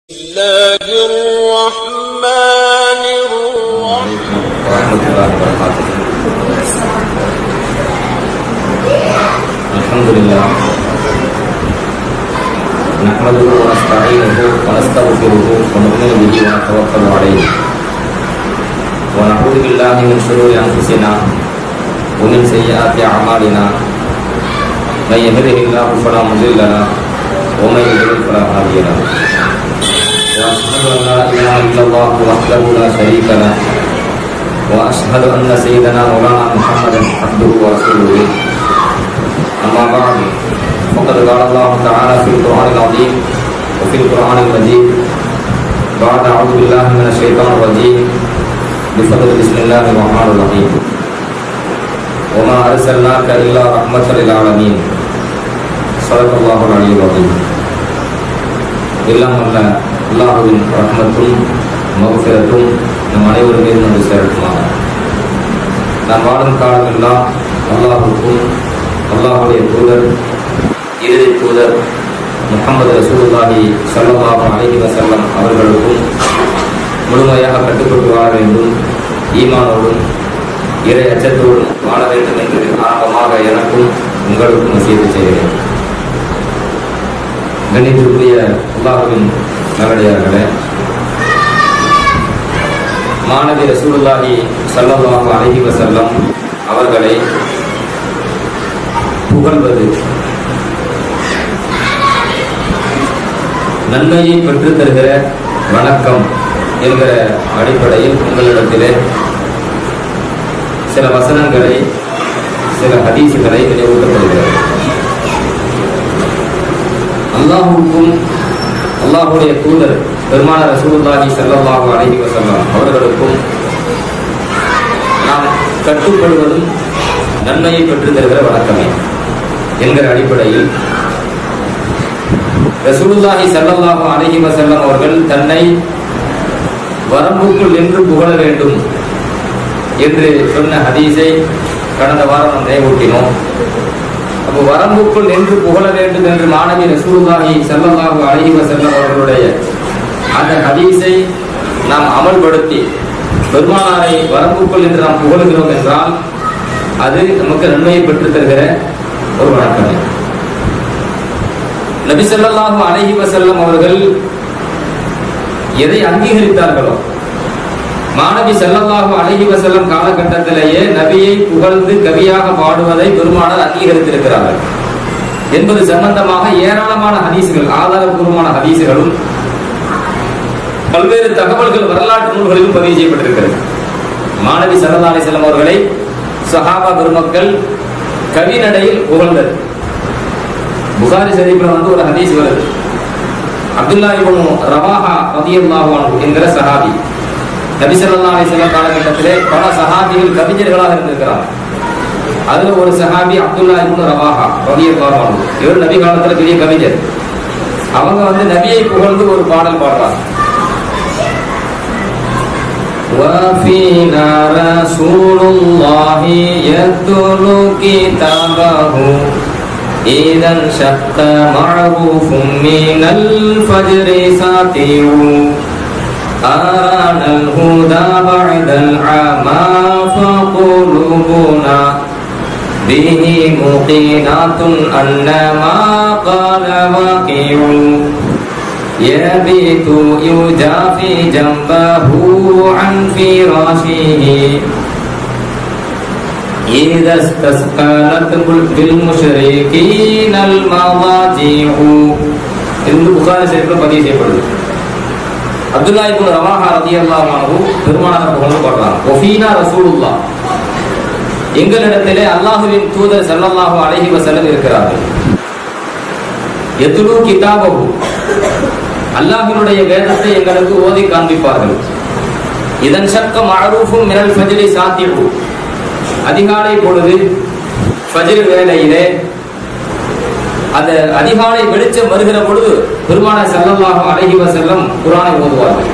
الله الرحمن الرحيم ورحمة الله وبركاته الحمد لله نحمده ونستعينه ونستغفره ونؤمن به ونتوكل عليه ونعوذ بالله من شرور أنفسنا ومن سيئات أعمالنا من يهده الله فلا مضل له ومن يضلل فلا هادي له وأشهد أن لا إله إلا الله وحده لا شريك له وأشهد أن سيدنا مولانا محمدا عبده ورسوله أما بعد فقد قال الله تعالى في القرآن العظيم وفي القرآن المجيد بعد أعوذ بالله من الشيطان الرجيم بفضل بسم الله الرحمن الرحيم وما أرسلناك إلا رحمة للعالمين صدق الله العلي العظيم எல்லாம் அல்ல அல்லாஹுவின் ரஹ்மத்தும் மகஃபிரத்தும் நம் அனைவரும் மீது வந்து சேரட்டுமாக நாம் வாழும் காலமெல்லாம் அல்லாஹுக்கும் அல்லாஹுடைய தூதர் இறுதி தூதர் முகமது ரசூலுல்லாஹி ஸல்லல்லாஹு அலைஹி வஸல்லம் அவர்களுக்கும் முழுமையாக கட்டுப்பட்டு வாழ வேண்டும் ஈமானோடும் இறை அச்சத்தோடும் வாழ வேண்டும் என்று ஆரம்பமாக எனக்கும் உங்களுக்கும் வசியத்தை செய்கிறேன் கணித்திற்குரிய அல்லாஹுவின் நல்லடியார்களே மாணவி ரசூலுல்லாஹி ஸல்லல்லாஹு அலைஹி வஸல்லம் அவர்களை புகழ்வது நன்மையை பெற்றுத் தருகிற வணக்கம் என்கிற அடிப்படையில் உங்களிடத்திலே சில வசனங்களை சில ஹதீசுகளை நினைவூட்டப்படுகிறது அல்லாஹுக்கும் அல்லாஹுடைய தூதர் பெருமான ரசூலுல்லாஹி ஸல்லல்லாஹு அலைஹி வஸல்லம் அவர்களுக்கும் நாம் கட்டுப்படுவதும் நன்மையை பெற்று தருகிற வழக்கமே என்கிற அடிப்படையில் ரசூலுல்லாஹி ஸல்லல்லாஹு அலைஹி வஸல்லம் அவர்கள் தன்னை வரம்புக்குள் நின்று புகழ வேண்டும் என்று சொன்ன ஹதீஸை கடந்த வாரம் நாம் நினைவூட்டினோம் அப்போ வரம்புக்குள் நின்று புகழ வேண்டும் என்று மாணவி ரசூலுல்லாஹி ஸல்லல்லாஹு அலைஹி வஸல்லம் அவர்களுடைய அந்த ஹதீஸை நாம் அமல்படுத்தி பெருமானாரை வரம்புக்குள் என்று நாம் புகழுகிறோம் என்றால் அது நமக்கு நன்மையை பெற்றுத் தருகிற ஒரு வழக்கமே நபி ஸல்லல்லாஹு அலைஹி வஸல்லம் அவர்கள் எதை அங்கீகரித்தார்களோ மாணவி ஸல்லல்லாஹு அலைஹி வஸல்லம் காலகட்டத்திலேயே நபியை புகழ்ந்து கவியாக பாடுவதை பெருமானார் அங்கீகரித்திருக்கிறார்கள் என்பது சம்பந்தமாக ஏராளமான ஹதீசுகள் ஆதாரபூர்வமான ஹதீசுகளும் பல்வேறு தகவல்கள் வரலாற்று நூல்களிலும் பதிவு செய்யப்பட்டிருக்கிறது மாணவி ஸல்லல்லாஹு அலைஹி வஸல்லம் அவர்களை சஹாபா பெருமக்கள் கவிநடையில் புகழ்ந்தது புகாரி ஷரீஃப்ல வந்து ஒரு ஹதீஸ் வருது அப்துல்லா இப்னு ரவாஹா ரலியல்லாஹு அன்ஹு என்கிற சஹாபி நபி ஸல்லல்லாஹு அலைஹி வஸல்லம் காலகட்டத்திலே பல சஹாபிகள் கவிஞர்களாக இருந்திருக்கிறார் அதுல ஒரு சஹாபி அப்துல்லா இப்னு ரவாஹா ரலியல்லாஹு அன்ஹு இவர் நபி காலத்துல பெரிய கவிஞர் அவங்க வந்து நபியை புகழ்ந்து ஒரு பாடல் பாடுறாங்க وفينا رسول الله يتلو كتابه إذا انشق معروف من الفجر ساتر أرانا الهدى بعد العمى فقلوبنا به مقينات أن ما قال واقع يبيت يجافي جنبه عن فراشه إذا استثقلت بالمشركين المضاجع என்று புகாரி ஷரீஃப்ல பதிவு செய்யப்படுது அப்துல்லா இப்னு ரவாஹா ரலியல்லாஹு அன்ஹு பெருமானார் புகழ்ந்து பாடுறாங்க ஒஃபீனா ரசூலுல்லாஹ் எங்களிடத்திலே அல்லாஹுவின் தூதர் ஸல்லல்லாஹு அலைஹி வஸல்லம் இருக்கிறார்கள் எத்துலு கிதாபஹு அல்லாஹ்வினுடைய வேதத்தை எங்களுக்கு ஓதி காண்பிப்பார்கள் இதன் சக்க மஅரூஃபும் மினல் ஃபஜ்ரி சாத்திஹு அதிகாலை பொழுது ஃபஜ்ர் வேளையிலே அந்த அதிகாலை வெளிச்சம் வருகிற பொழுது பெருமான ஸல்லல்லாஹு அலைஹி வஸல்லம் குர்ஆனை ஓதுவார்கள்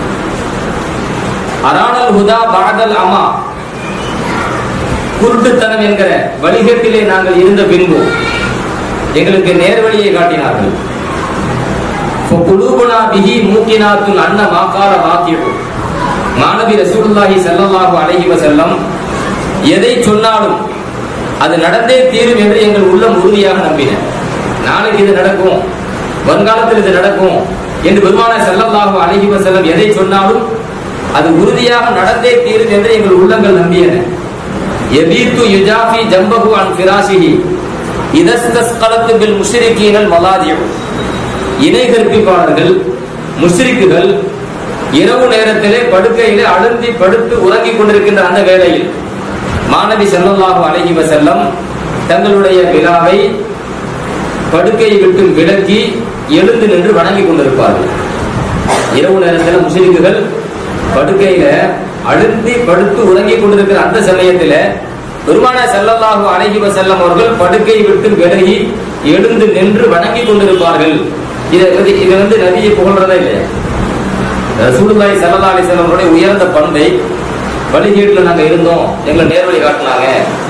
அரானல் ஹுதா பஅதல் அமா குருட்டுத்தனம் என்கிற வழிகட்டிலே நாங்கள் இருந்த பின்பு எங்களுக்கு நேர்வழியை காட்டினார்கள் குலூபுனா பிஹி மூக்கினாத்துல் அன்ன மாகால வாக்கியு மாணவி ரசூலுல்லாஹி ஸல்லல்லாஹு அலைஹி வஸல்லம் எதை சொன்னாலும் அது நடந்தே தீரும் என்று எங்கள் உள்ளம் உறுதியாக நம்பின நாளைக்கு இது நடக்கும் வருங்காலத்தில் இது நடக்கும் என்று பெருமான ஸல்லல்லாஹு அலைஹி வஸல்லம் எதை சொன்னாலும் அது உறுதியாக நடந்தே தீரும் என்று எங்கள் உள்ளங்கள் நம்பியன எபீத்து யுஜாஃபி ஜம்பஹு அன் ஃபிராஷிஹி இதஸ்தஸ்கலத்து பில் முஷ்ரிகீனல் மலாதியம் இணை கற்பிப்பாளர்கள் முஷ்ரிக்குகள் இரவு நேரத்திலே படுக்கையிலே அழுந்தி படுத்து உறங்கிக் கொண்டிருக்கின்ற அந்த வேளையில் மாணவி ஸல்லல்லாஹு அலைஹி வஸல்லம் தங்களுடைய விழாவை படுக்கையை விட்டு விலக்கி எழுந்து நின்று வணங்கிக் கொண்டிருப்பார்கள் இரவு நேரத்தில் முஸ்லிம்கள் படுக்கையில அழுந்தி படுத்து உறங்கிக் கொண்டிருக்கிற அந்த சமயத்துல பெருமான ஸல்லல்லாஹு அலைஹி வஸல்லம் அவர்கள் படுக்கை விட்டு விலகி எழுந்து நின்று வணங்கிக் கொண்டிருப்பார்கள் இதை வந்து- இது வந்து நபியை புகழ்றதா இல்லையா ரசூலுல்லாஹி ஸல்லல்லாஹு அலைஹி வஸல்லம் அவருடைய உயர்ந்த பண்பை வழிகேட்டுல நாங்க இருந்தோம் எங்களை நேர்வழி காட்டினாங்க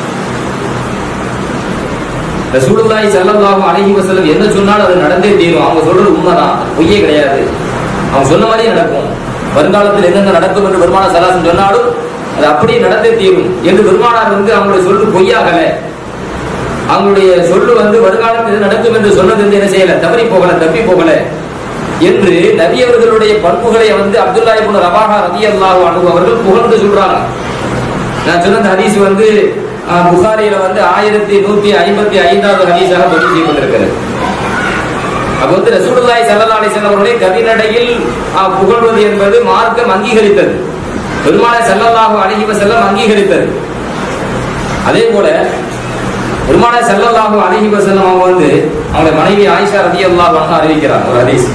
ரசூலுல்லாஹி ஸல்லல்லாஹு அலைஹி வஸல்லம் என்ன சொன்னாலும் அது நடந்தே தீரும் அவங்க சொல்றது உண்மைதான் பொய்யே கிடையாது அவங்க சொன்ன மாதிரியே நடக்கும் வருங்காலத்தில் என்னென்ன நடக்கும் என்று பெருமான சலாசன் சொன்னாலும் அது அப்படியே நடந்தே தீரும் என்று பெருமானார் வந்து அவங்களுடைய சொல்லு பொய்யாகல அவங்களுடைய சொல்லு வந்து வருங்காலத்தில் இது நடக்கும் என்று சொன்னது வந்து என்ன செய்யல தவறி போகல தப்பி போகல என்று நபி அவர்களுடைய பண்புகளை வந்து அப்துல்லா இப்னு ரவாஹா ரலியல்லாஹு அன்ஹு அவர்கள் புகழ்ந்து சொல்றாங்க நான் சொன்ன அந்த ஹதீஸ் வந்து அஹ், புகாரியில வந்து ஆயிரத்தி நூத்தி ஐம்பத்தி ஐந்தாவது ஹதீஸாக பதிவு செய்யப்பட்டிருக்கிறது அப்ப வந்து ரசூலுல்லாஹி ஸல்லல்லாஹு அலைஹி வஸல்லம் அவர்களை கவிநடையில் அஹ், புகழ்வது என்பது மார்க்கம் அங்கீகரித்தது பெருமானார் ஸல்லல்லாஹு அலைஹி வஸல்லம் அங்கீகரித்தது அதே போல பெருமானார் ஸல்லல்லாஹு அலைஹி வஸல்லம் அவங்க வந்து அவங்களுடைய மனைவி ஆயிஷா ரலியல்லாஹு அன்ஹா அறிவிக்கிறாங்க ஒரு ஹதீஸ்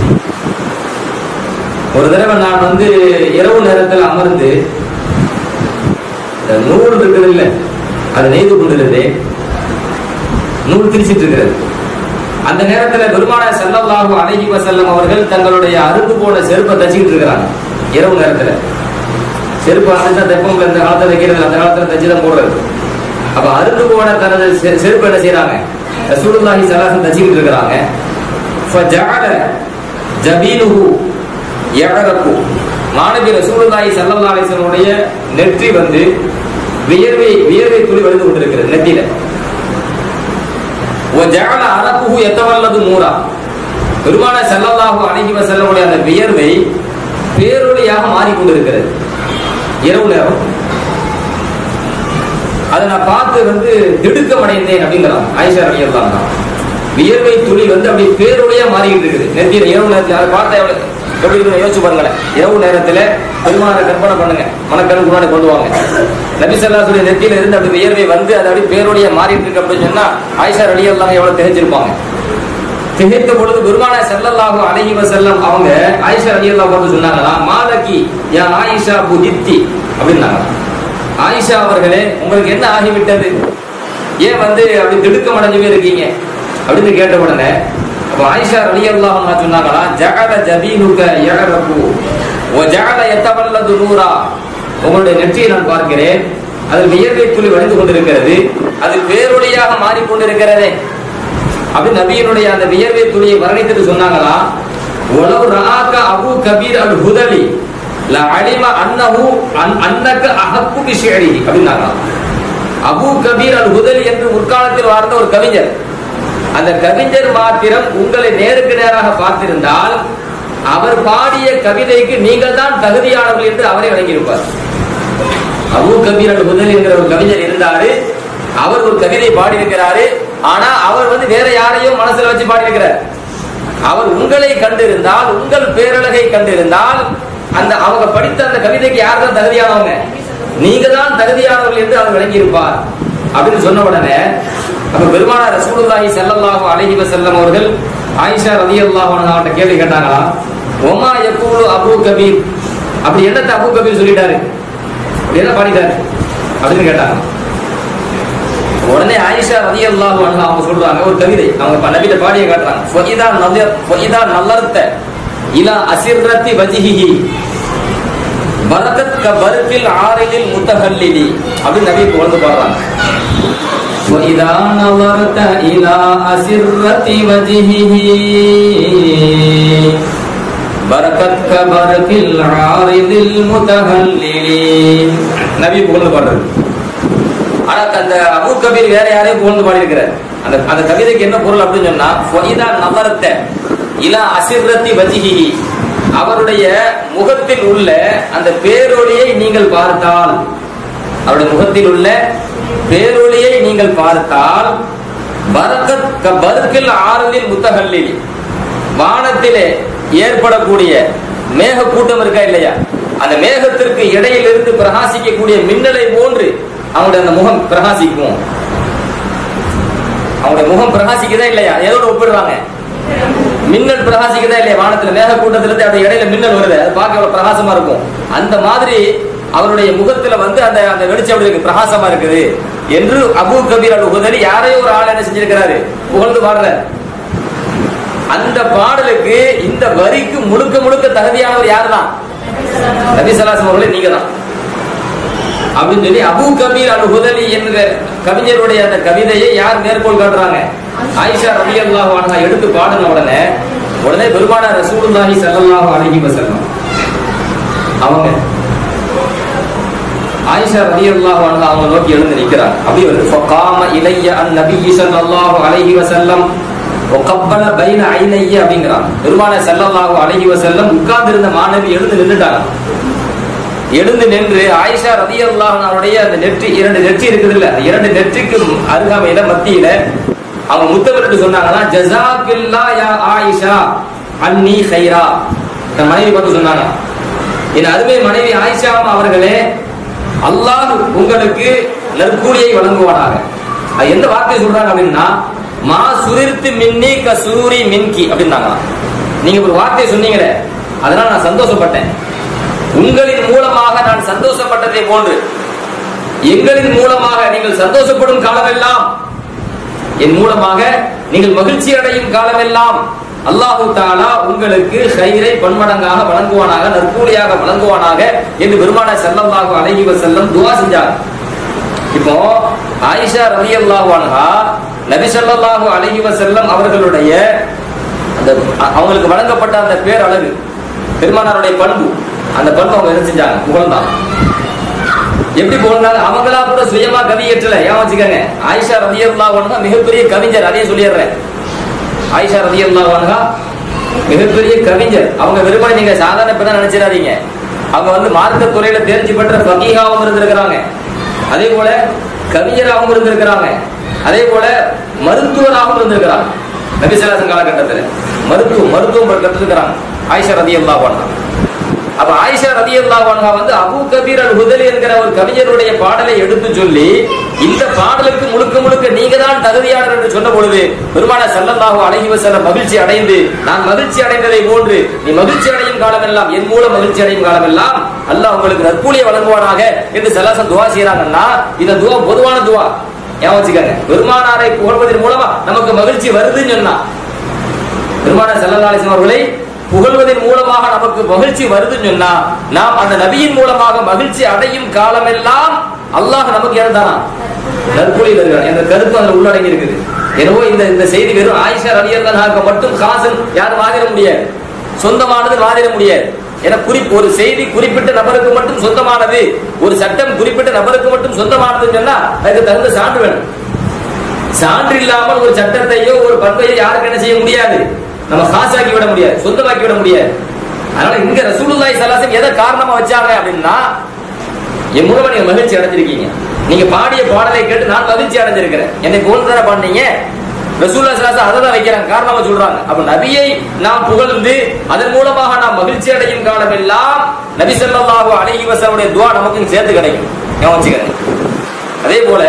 ஒரு தடவை நான் வந்து இரவு நேரத்தில் அமர்ந்து இந்த நூல் இருக்குது இல்ல அது நெய்து கொண்டிருந்தேன் நூல் திரிச்சிட்டு இருக்கிறது அந்த நேரத்துல பெருமான ஸல்லல்லாஹு அலைஹி வஸல்லம் அவர்கள் தங்களுடைய அறுந்து போன செருப்பை தச்சிக்கிட்டு இருக்கிறாங்க இரவு நேரத்துல செருப்பு அந்த தெப்பம் இந்த காலத்துல வைக்கிறது அந்த காலத்துல தச்சு தான் போடுறது அப்ப அறுந்து போன தனது செ- செருப்பு என்ன செய்யறாங்க ரசூலுல்லாஹி ஸல்லல்லாஹு தச்சிக்கிட்டு இருக்கிறாங்க ஃபஜஅல ஜபீனுஹு யஅரகு மாணவி ரசூலுல்லாஹி ஸல்லல்லாஹு அலைஹி வஸல்லம் உடைய நெற்றி வந்து வியர்வை வியர்வை துளி வழிந்து கொண்டிருக்கிறது நெத்தியில وجعل عرقه يتولد نورا பெருமான ஸல்லல்லாஹு அலைஹி வஸல்லமுடைய அந்த வியர்வை பேரொளியாக மாறிக்கொண்டிருக்கிறது இரவு நேரம் அதை நான் பார்த்து வந்து திடுக்கம் அடைந்தேன் அப்படிங்கிறான் ஆயிஷா ரலியல்லாஹு அன்ஹா வியர்வை துளி வந்து அப்படி பேரொளியா மாறிக்கிட்டு இருக்குது நெத்தியில இரவு நேரத்தில் அதை பார்த்தா எவ்வளவு எப்படி இருக்குன்னு யோசிச்சு பாருங்களேன் இரவு நேரத்துல பெருமான கற்பனை பண்ணுங்க மனக்கண் முன்னாடி கொண்டு வாங்க நபி ஸல்லல்லாஹு நெத்தியில இருந்து அப்படி வியர்வை வந்து அது அப்படி பேரொளியா மாறிட்டு இருக்கு அப்படின்னு சொன்னா ஆயிஷா ரலியல்லாஹு எவ்வளவு தெரிஞ்சிருப்பாங்க திகைத்த பொழுது பெருமான ஸல்லல்லாஹு அலைஹி வஸல்லம் அவங்க ஆயிஷா ரலியல்லாஹு வந்து சொன்னாங்களா மாலகி யா ஆயிஷா புதித்தி அப்படின்னாங்க ஆயிஷா அவர்களே உங்களுக்கு என்ன ஆகிவிட்டது ஏன் வந்து அப்படி திடுக்கம் அடைஞ்சு இருக்கீங்க அப்படின்னு கேட்ட உடனே அப்ப ஆயிஷா ரலியல்லாஹு அன்ஹா சொன்னாங்களா ஜஅல ஜபீனுக யஅரகு வ ஜஅல யத்தவல்லது நூரா உங்களுடைய நெற்றியை நான் பார்க்கிறேன் அதில் வியர்வை துளி வடிந்து கொண்டிருக்கிறது அது பேரொளியாக மாறிக்கொண்டிருக்கிறதே அப்படி நபியினுடைய அந்த வியர்வை துளியை வர்ணித்துட்டு சொன்னாங்களா உளவு ரஆக அபு கபீர் அல் ஹுதலி ல அலிம அன்னஹு அன் அன்னக அஹக்கு பிஷியரி அப்படின்னாங்களா அபு கபீர் அல் ஹுதலி என்று முற்காலத்தில் வாழ்ந்த ஒரு கவிஞர் அந்த கவிஞர் மாத்திரம் உங்களை நேருக்கு நேராக பார்த்திருந்தால் அவர் பாடிய கவிதைக்கு நீங்கள் தான் தகுதியானவர்கள் என்று அவரே வழங்கியிருப்பார் அபு கபீர் அல் ஹுதலி என்கிற ஒரு கவிஞர் இருந்தாரு அவர் ஒரு கவிதை பாடியிருக்கிறாரு ஆனா அவர் வந்து வேற யாரையும் மனசுல வச்சு பாடியிருக்கிறார் அவர் உங்களை கண்டிருந்தால் உங்கள் பேரழகை கண்டிருந்தால் அந்த அவங்க படித்த அந்த கவிதைக்கு யார் தான் தகுதியானவங்க நீங்க தான் தகுதியானவர்கள் என்று அவர் விளங்கியிருப்பார் அப்படின்னு சொன்ன உடனே அப்ப பெருமானார் ரசூலுல்லாஹி ஸல்லல்லாஹு அலைஹி வஸல்லம் அவர்கள் ஆயிஷா ரலியல்லாஹு அன்ஹா அவட்ட கேள்வி கேட்டாங்களா ஒமா யகூலு அபூ கபீர் அப்படி என்னத்தை அபூ கபீர் சொல்லிட்டாரு அப்படி என்ன பாடிட்டாரு அப்படின்னு கேட்டாங்க உடனே ஆயிஷா ரலியல்லாஹு அன்ஹா அவங்க சொல்றாங்க ஒரு கவிதை அவங்க ப- நபியில பாடிய காட்டுறாங்க ஃபஇதா நதர் ஃபஇதா நலர்த இலா அசிர்ரத்தி வஜ்ஹிஹி பரகத் க பர்கில் ஆரிலில் முத்தஹல்லிலி அப்படி நபி புகழ்ந்து பாடுறாங்க وإذا نظرت إلى أسرة وجهه பரக்கத் கபரகில் ஆரிதில் முதஹல்லிலி நபி புகழ்ந்து பாடுறது ஆனா அந்த அபு கபீர் வேற யாரையும் புகழ்ந்து பாடியிருக்கிறார் அந்த அந்த கவிதைக்கு என்ன பொருள் அப்படின்னு சொன்னா ஃபைதா நவரத்த இலா அசிர்ரத்தி வஜிஹி அவருடைய முகத்தில் உள்ள அந்த பேரொளியை நீங்கள் பார்த்தால் அவருடைய முகத்தில் உள்ள பேரொளியை நீங்கள் பார்த்தால் பரக்கத் க பருக்கில் ஆறுதில் முத்தகல்லில் வானத்திலே ஏற்படக்கூடிய மேக கூட்டம் இருக்கா இல்லையா அந்த மேகத்திற்கு இடையில் இருந்து பிரகாசிக்கக்கூடிய மின்னலை போன்று அவங்களுடைய அந்த முகம் பிரகாசிக்கும் அவங்களுடைய முகம் பிரகாசிக்குதா இல்லையா எதோட ஒப்பிடுவாங்க மின்னல் பிரகாசிக்குதா இல்லையா வானத்துல மேக கூட்டத்துல இருந்து அப்படி இடையில மின்னல் வருது அது பார்க்க எவ்வளவு பிரகாசமா இருக்கும் அந்த மாதிரி அவருடைய முகத்துல வந்து அந்த அந்த வெளிச்சம் அப்படி இருக்கு பிரகாசமா இருக்குது என்று அபு கபீர் அல் உகதலி யாரையோ ஒரு ஆள் என்ன செஞ்சிருக்கிறாரு புகழ்ந்து பாடுறாரு அந்த பாடலுக்கு இந்த வரிக்கு முழுக்க முழுக்க தகுதியானவர் யாருதான் நபி சலாசம் அவர்களே நீங்க தான் அப்படின்னு சொல்லி அபு கபீர் அல் ஹுதலி என்ற கவிஞருடைய அந்த கவிதையை யார் மேற்கோள் காட்டுறாங்க ஆயிஷா ரபி அல்லாஹ் எடுத்து பாடின உடனே உடனே பெருமான ரசூலுல்லாஹி ஸல்லல்லாஹு அலைஹி வஸல்லம் அவங்க ஆயிஷா ரபி அல்லாஹ் அவங்க நோக்கி எழுந்து நிற்கிறாங்க அப்படி வந்து ஃபகாம இலைய அன் நபி ஸல்லல்லாஹு அலைஹி வஸல்லம் ஒக்கப்பல பைன ஐனைய அப்படிங்கிறான் பெருமான ஸல்லல்லாஹு அலைஹி வஸல்லம் உட்கார்ந்து இருந்த மாணவி எழுந்து நின்னுட்டாங்க எழுந்து நின்று ஆயிஷா ரதி அவருடைய அந்த நெற்றி இரண்டு நெற்றி இருக்குது இல்ல அந்த இரண்டு நெற்றிக்கு அருகாமையில மத்தியில அவங்க முத்தமிட்டு சொன்னாங்கன்னா ஜசாக்கில்லா யா ஆயிஷா அன்னி ஹைரா தன் மனைவி பார்த்து சொன்னாங்க என் அருமை மனைவி ஆயிஷா அவர்களே அல்லாஹ் உங்களுக்கு நற்கூலியை வழங்குவானாக அது எந்த வார்த்தையை சொல்றாங்க அப்படின்னா மா சுரிர்த்து மின்னி கசூரி மின்கி அப்படின்னாங்க நீங்க ஒரு வார்த்தையை சொன்னீங்களே அதனால நான் சந்தோஷப்பட்டேன் உங்களின் மூலமாக நான் சந்தோஷப்பட்டதை போன்று எங்களின் மூலமாக நீங்கள் சந்தோஷப்படும் காலமெல்லாம் என் மூலமாக நீங்கள் மகிழ்ச்சி அடையும் காலமெல்லாம் அல்லாஹு தாலா உங்களுக்கு ஹைரை பன்மடங்காக வழங்குவானாக நற்கூலியாக வழங்குவானாக என்று பெருமான செல்லல்லாஹு அலைஹி வஸல்லம் துவா செஞ்சார் இப்போ ஆயிஷா ரலியல்லாஹு அன்ஹா நபி ஸல்லல்லாஹு அலைஹி வஸல்லம் அவர்களுடைய அந்த அவங்களுக்கு வழங்கப்பட்ட அந்த பேர் அழகு பெருமானாருடைய பண்பு அந்த பண்பு அவங்க என்ன செஞ்சாங்க புகழ்ந்தான் எப்படி புகழ்ந்தாங்க அவங்களா கூட சுயமா கவி ஏற்றல ஏன் வச்சுக்கோங்க ஆயிஷா ரதியல்லா ஒன்கா மிகப்பெரிய கவிஞர் அதையும் சொல்லிடுறேன் ஆயிஷா ரதியல்லா ஒன்கா மிகப்பெரிய கவிஞர் அவங்க விருப்பம் நீங்க சாதாரண பெண்ணா நினைச்சிடாதீங்க அவங்க வந்து மார்க்க துறையில தேர்ச்சி பெற்ற ஃபகீகாவும் இருந்திருக்கிறாங்க அதே போல கவிஞராகவும் இருந்திருக்கிறாங்க அதே போல மருத்துவராகவும் இருந்திருக்கிறாங்க நபிசலாசன் காலகட்டத்தில் மருத்துவம் மருத்துவம் கற்றுருக்கிறாங்க ஆயிஷா ரதி அல்லா அப்ப ஆயிஷா ரதி அல்லா வந்து அபு கபீர் அல் ஹுதலி என்கிற ஒரு கவிஞருடைய பாடலை எடுத்து சொல்லி இந்த பாடலுக்கு முழுக்க முழுக்க நீங்க தான் தகுதியாளர் என்று சொன்ன பொழுது பெருமான செல்லல்லாஹு அழகி வசல்லம் மகிழ்ச்சி அடைந்து நான் மகிழ்ச்சி அடைந்ததை போன்று நீ மகிழ்ச்சி அடையும் காலமெல்லாம் என் மூலம் மகிழ்ச்சி அடையும் காலமெல்லாம் அல்லாஹ் உங்களுக்கு நற்கூலியை வழங்குவானாக என்று செல்லாசன் துவா செய்யறாங்கன்னா இந்த துவா பொதுவான துவா ஏன் வச்சுக்கோங்க பெருமானாரை புகழ்வதன் மூலமா நமக்கு மகிழ்ச்சி வருதுன்னு சொன்னா பெருமான செல்லலாலிசம் அவர்களை புகழ்வதன் மூலமாக நமக்கு மகிழ்ச்சி வருதுன்னு சொன்னா நாம் அந்த நபியின் மூலமாக மகிழ்ச்சி அடையும் காலமெல்லாம் அல்லாஹ் நமக்கு இறந்தானா நற்கூலி வருகிறான் என்ற கருத்து அதுல உள்ளடங்கி இருக்குது எனவே இந்த இந்த செய்தி வெறும் ஆயிஷா ரலியல்லாஹு மட்டும் காசன் யாரும் வாதிட முடியாது சொந்தமானது வாதிட முடியாது என குறிப்பு ஒரு செய்தி குறிப்பிட்ட நபருக்கு மட்டும் சொந்தமானது ஒரு சட்டம் குறிப்பிட்ட நபருக்கு மட்டும் சொந்தமானதுன்னு சொன்னா அதுக்கு தகுந்த சான்று வேணும் சான்று இல்லாமல் ஒரு சட்டத்தையோ ஒரு பண்பையோ யாருக்கு என்ன செய்ய முடியாது நம்ம காசாக்கி விட முடியாது சொந்தமாக்கி விட முடியாது அதனால இங்க ரசூலுல்லாஹி ஸல்லல்லாஹு எதை காரணமா வச்சாங்க அப்படின்னா என் மூலமா நீங்க மகிழ்ச்சி அடைஞ்சிருக்கீங்க நீங்க பாடிய பாடலை கேட்டு நான் மகிழ்ச்சி அடைஞ்சிருக்கிறேன் என்னை போல் தானே பாடினீங்க ரசூல்லா ஸல்லல்லாஹு அதை தான் வைக்கிறாங்க காரணமா சொல்றாங்க அப்ப நபியை நாம் புகழ்ந்து அதன் மூலமாக நாம் மகிழ்ச்சி அடையும் காலம் எல்லாம் நபி ஸல்லல்லாஹு அலைஹி வஸல்லம் துஆ நமக்கு சேர்த்து கிடைக்கும் ஞாபகம் வச்சுக்கங்க அதே போல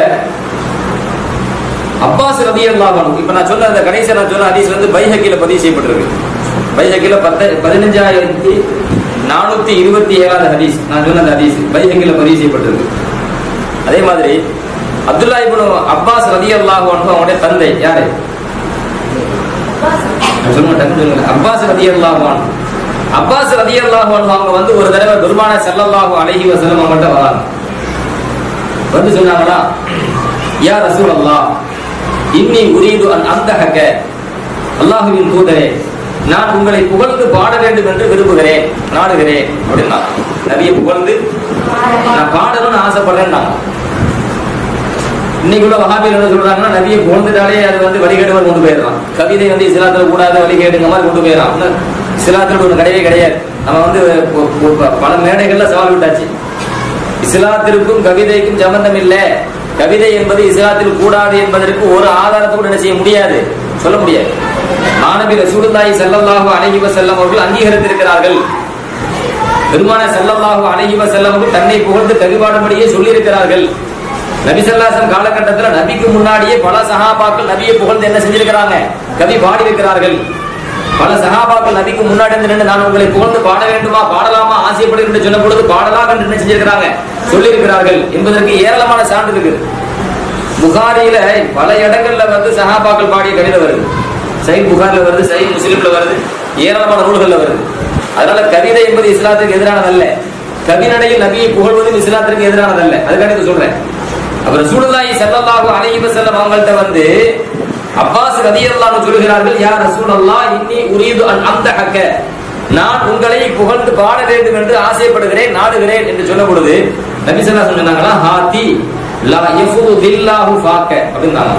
அப்பாஸ் ரதி அல்லாஹ் இப்ப நான் சொன்ன அந்த கடைசி நான் சொன்ன ஹதீஸ் வந்து பைஹக்கில பதிவு செய்யப்பட்டிருக்கு பைஹக்கில பத்த பதினஞ்சாயிரத்தி நானூத்தி இருபத்தி ஏழாவது ஹதீஸ் நான் சொன்ன அந்த ஹதீஸ் பைஹக்கில பதிவு செய்யப்பட்டிருக்கு அதே மாதிரி அப்துல்லா இப்னு அப்பாஸ் ரதி அல்லாஹ் அவனுடைய தந்தை யாரு நான் சொல்ல மாட்டேன் சொல்லுங்க அப்பாஸ் ரதி அல்லாஹ் அப்பாஸ் ரதி அல்லாஹ் அவங்க வந்து ஒரு தடவை பெருமான செல்லல்லாஹு அலைஹி வஸல்லம் அவங்கள்ட்ட வராங்க வந்து சொன்னாங்களா யா ரசூல் அல்லாஹ் இன்னி உரீது அன் அந்தஹக அல்லாஹுவின் தூதரே நான் உங்களை புகழ்ந்து பாட வேண்டும் என்று விரும்புகிறேன் நாடுகிறேன் அப்படின்னா நபியை புகழ்ந்து நான் பாடணும்னு ஆசைப்படுறேன் நான் இன்னைக்கு உள்ள வகாபிகள் என்ன சொல்றாங்கன்னா நபியை புகழ்ந்துட்டாலே அது வந்து வழிகேடுவர் கொண்டு போயிடலாம் கவிதை வந்து இஸ்லாத்துல கூடாத வழிகேடுங்க மாதிரி கொண்டு போயிடலாம் இன்னும் இஸ்லாத்துல ஒரு கிடையவே கிடையாது நம்ம வந்து ஒ- ஒ- பல மேடைகள்ல சவால் விட்டாச்சு இஸ்லாத்திற்கும் கவிதைக்கும் சம்பந்தம் இல்ல கவிதை என்பது இஸ்லாத்தில் கூடாது என்பதற்கு ஒரு ஆதாரத்தை கூட என்ன செய்ய முடியாது சொல்ல முடியாது மாணவி ரசூலுல்லாஹி ஸல்லல்லாஹு அலைஹி வஸல்லம் அவர்கள் அங்கீகரித்திருக்கிறார்கள் பெருமான ஸல்லல்லாஹு அலைஹி வஸல்லம் அவர்கள் தன்னை புகழ்ந்து கவிபாடும்படியே சொல்லி இருக்கிறார்கள் நபி ஸல்லல்லாஹு காலகட்டத்தில் நபிக்கு முன்னாடியே பல சஹாபாக்கள் நபியை புகழ்ந்து என்ன செஞ்சிருக்கிறாங்க கவி பாடி இருக்கிறார்கள் பல சஹாபாக்கள் நபிக்கு முன்னாடி இருந்து நின்று நான் உங்களை புகழ்ந்து பாட வேண்டுமா பாடலாமா ஆசைப்படுகிறேன் என்று சொன்ன பொழுது பாடலாம் என்று என்ன செஞ்சிருக்கிறாங்க சொல்லி இருக்கிறார்கள் என்பதற்கு ஏராளமான சான்று இருக்குது புகாரியில பல இடங்கள்ல வந்து சஹாபாக்கள் பாடிய கவிதை வருது சஹீஹ் புகாரில வருது சஹீஹ் முஸ்லிம்ல வருது ஏராளமான நூல்கள்ல வருது அதனால கவிதை என்பது இஸ்லாத்திற்கு எதிரானதல்ல கவிநடையில் நபியை புகழ்வதும் இஸ்லாத்திற்கு எதிரானதல்ல அதுக்காக இது சொல்றேன் அப்புறம் சூடுல்லாஹி ஸல்லல்லாஹு அலைஹி வஸல்லம் அவங்கள்ட்ட வந்து அப்பாஸ் ரலியல்லாஹு அன்ஹு சொல்கிறார்கள் யா ரசூலல்லாஹ் இன்னி உரீது அன் அம்தஹக நான் உங்களை புகழ்ந்து பாட வேண்டும் என்று ஆசைப்படுகிறேன் நாடுகிறேன் என்று சொன்ன பொழுது நபி ஸல்லல்லாஹு அலைஹி சொன்னாங்களா ஹாத்தி லா யஃபுது பில்லாஹு ஃபாக்க அப்படின்னாங்க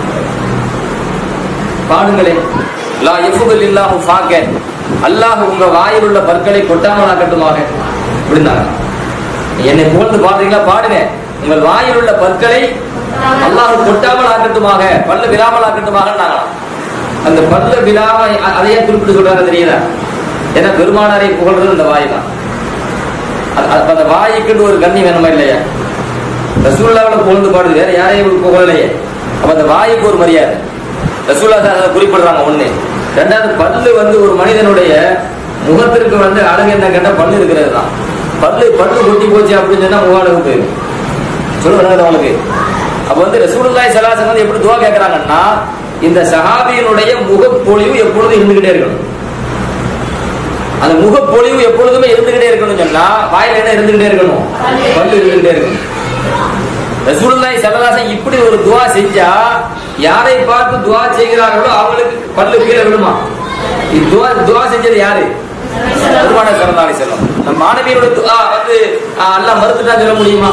பாடுங்களேன் லா யஃபுது லில்லாஹு ஃபாக்க அல்லாஹ் உங்க வாயில் உள்ள பற்களை கொட்டாமல் ஆக்கட்டுமாக அப்படின்னாங்க என்னை புகழ்ந்து பாடுறீங்களா பாடுங்க உங்கள் வாயில் உள்ள பற்களை அல்லாஹ் கொட்டாமல் ஆக்கட்டுமாக பல்ல விழாமல் ஆக்கட்டுமாக அந்த பல்ல விழாம அ- அதையே குறிப்பிட்டு சொல்றாங்க தெரியுதா ஏன்னா பெருமானாரை புகழ்றது அந்த வாய் தான் அது- அது- அந்த வாய்க்குன்னு ஒரு கண்ணி வேணுமா இல்லையா ரசூல்லாவில் புகழ்ந்து பாடுது வேற யாரையும் புகழலையே அப்ப அந்த வாய்க்கு ஒரு மரியாதை ரசூல்லா சார் அதை குறிப்பிடுறாங்க ஒண்ணு ரெண்டாவது பல்லு வந்து ஒரு மனிதனுடைய முகத்திற்கு வந்து அழகு என்ன கேட்டா பல்லு இருக்கிறது தான் பல்லு பல்லு கொட்டி போச்சு அப்படின்னு சொன்னா முக அழகு போயிடும் சொல்லுவாங்க அவங்களுக்கு அப்ப வந்து ரசூலுல்லாஹி ஸல்லல்லாஹு அலைஹி வஸல்லம் எப்படி துவா கேக்குறாங்கன்னா இந்த சஹாபியினுடைய முகப்பொழிவு எப்பொழுதும் இருந்துகிட்டே இருக்கணும் அந்த முகப்பொழிவு எப்பொழுதுமே இருந்துகிட்டே இருக்கணும் சொன்னா வாயில என்ன இருந்துகிட்டே இருக்கணும் பல்லு இருந்துகிட்டே இருக்கணும் ரசூலுல்லாஹி ஸல்லல்லாஹு அலைஹி வஸல்லம் இப்படி ஒரு துவா செஞ்சா யாரை பார்த்து துவா செய்கிறார்களோ அவங்களுக்கு பல்லு கீழே விடுமா இது துவா துவா செஞ்சது யாரு பெருமான சல்லல்லாஹு அலைஹி வஸல்லம் நம்ம மாணவியோட துவா வந்து ஆஹ், அல்லாஹ் மறுத்துட்டா சொல்ல முடியுமா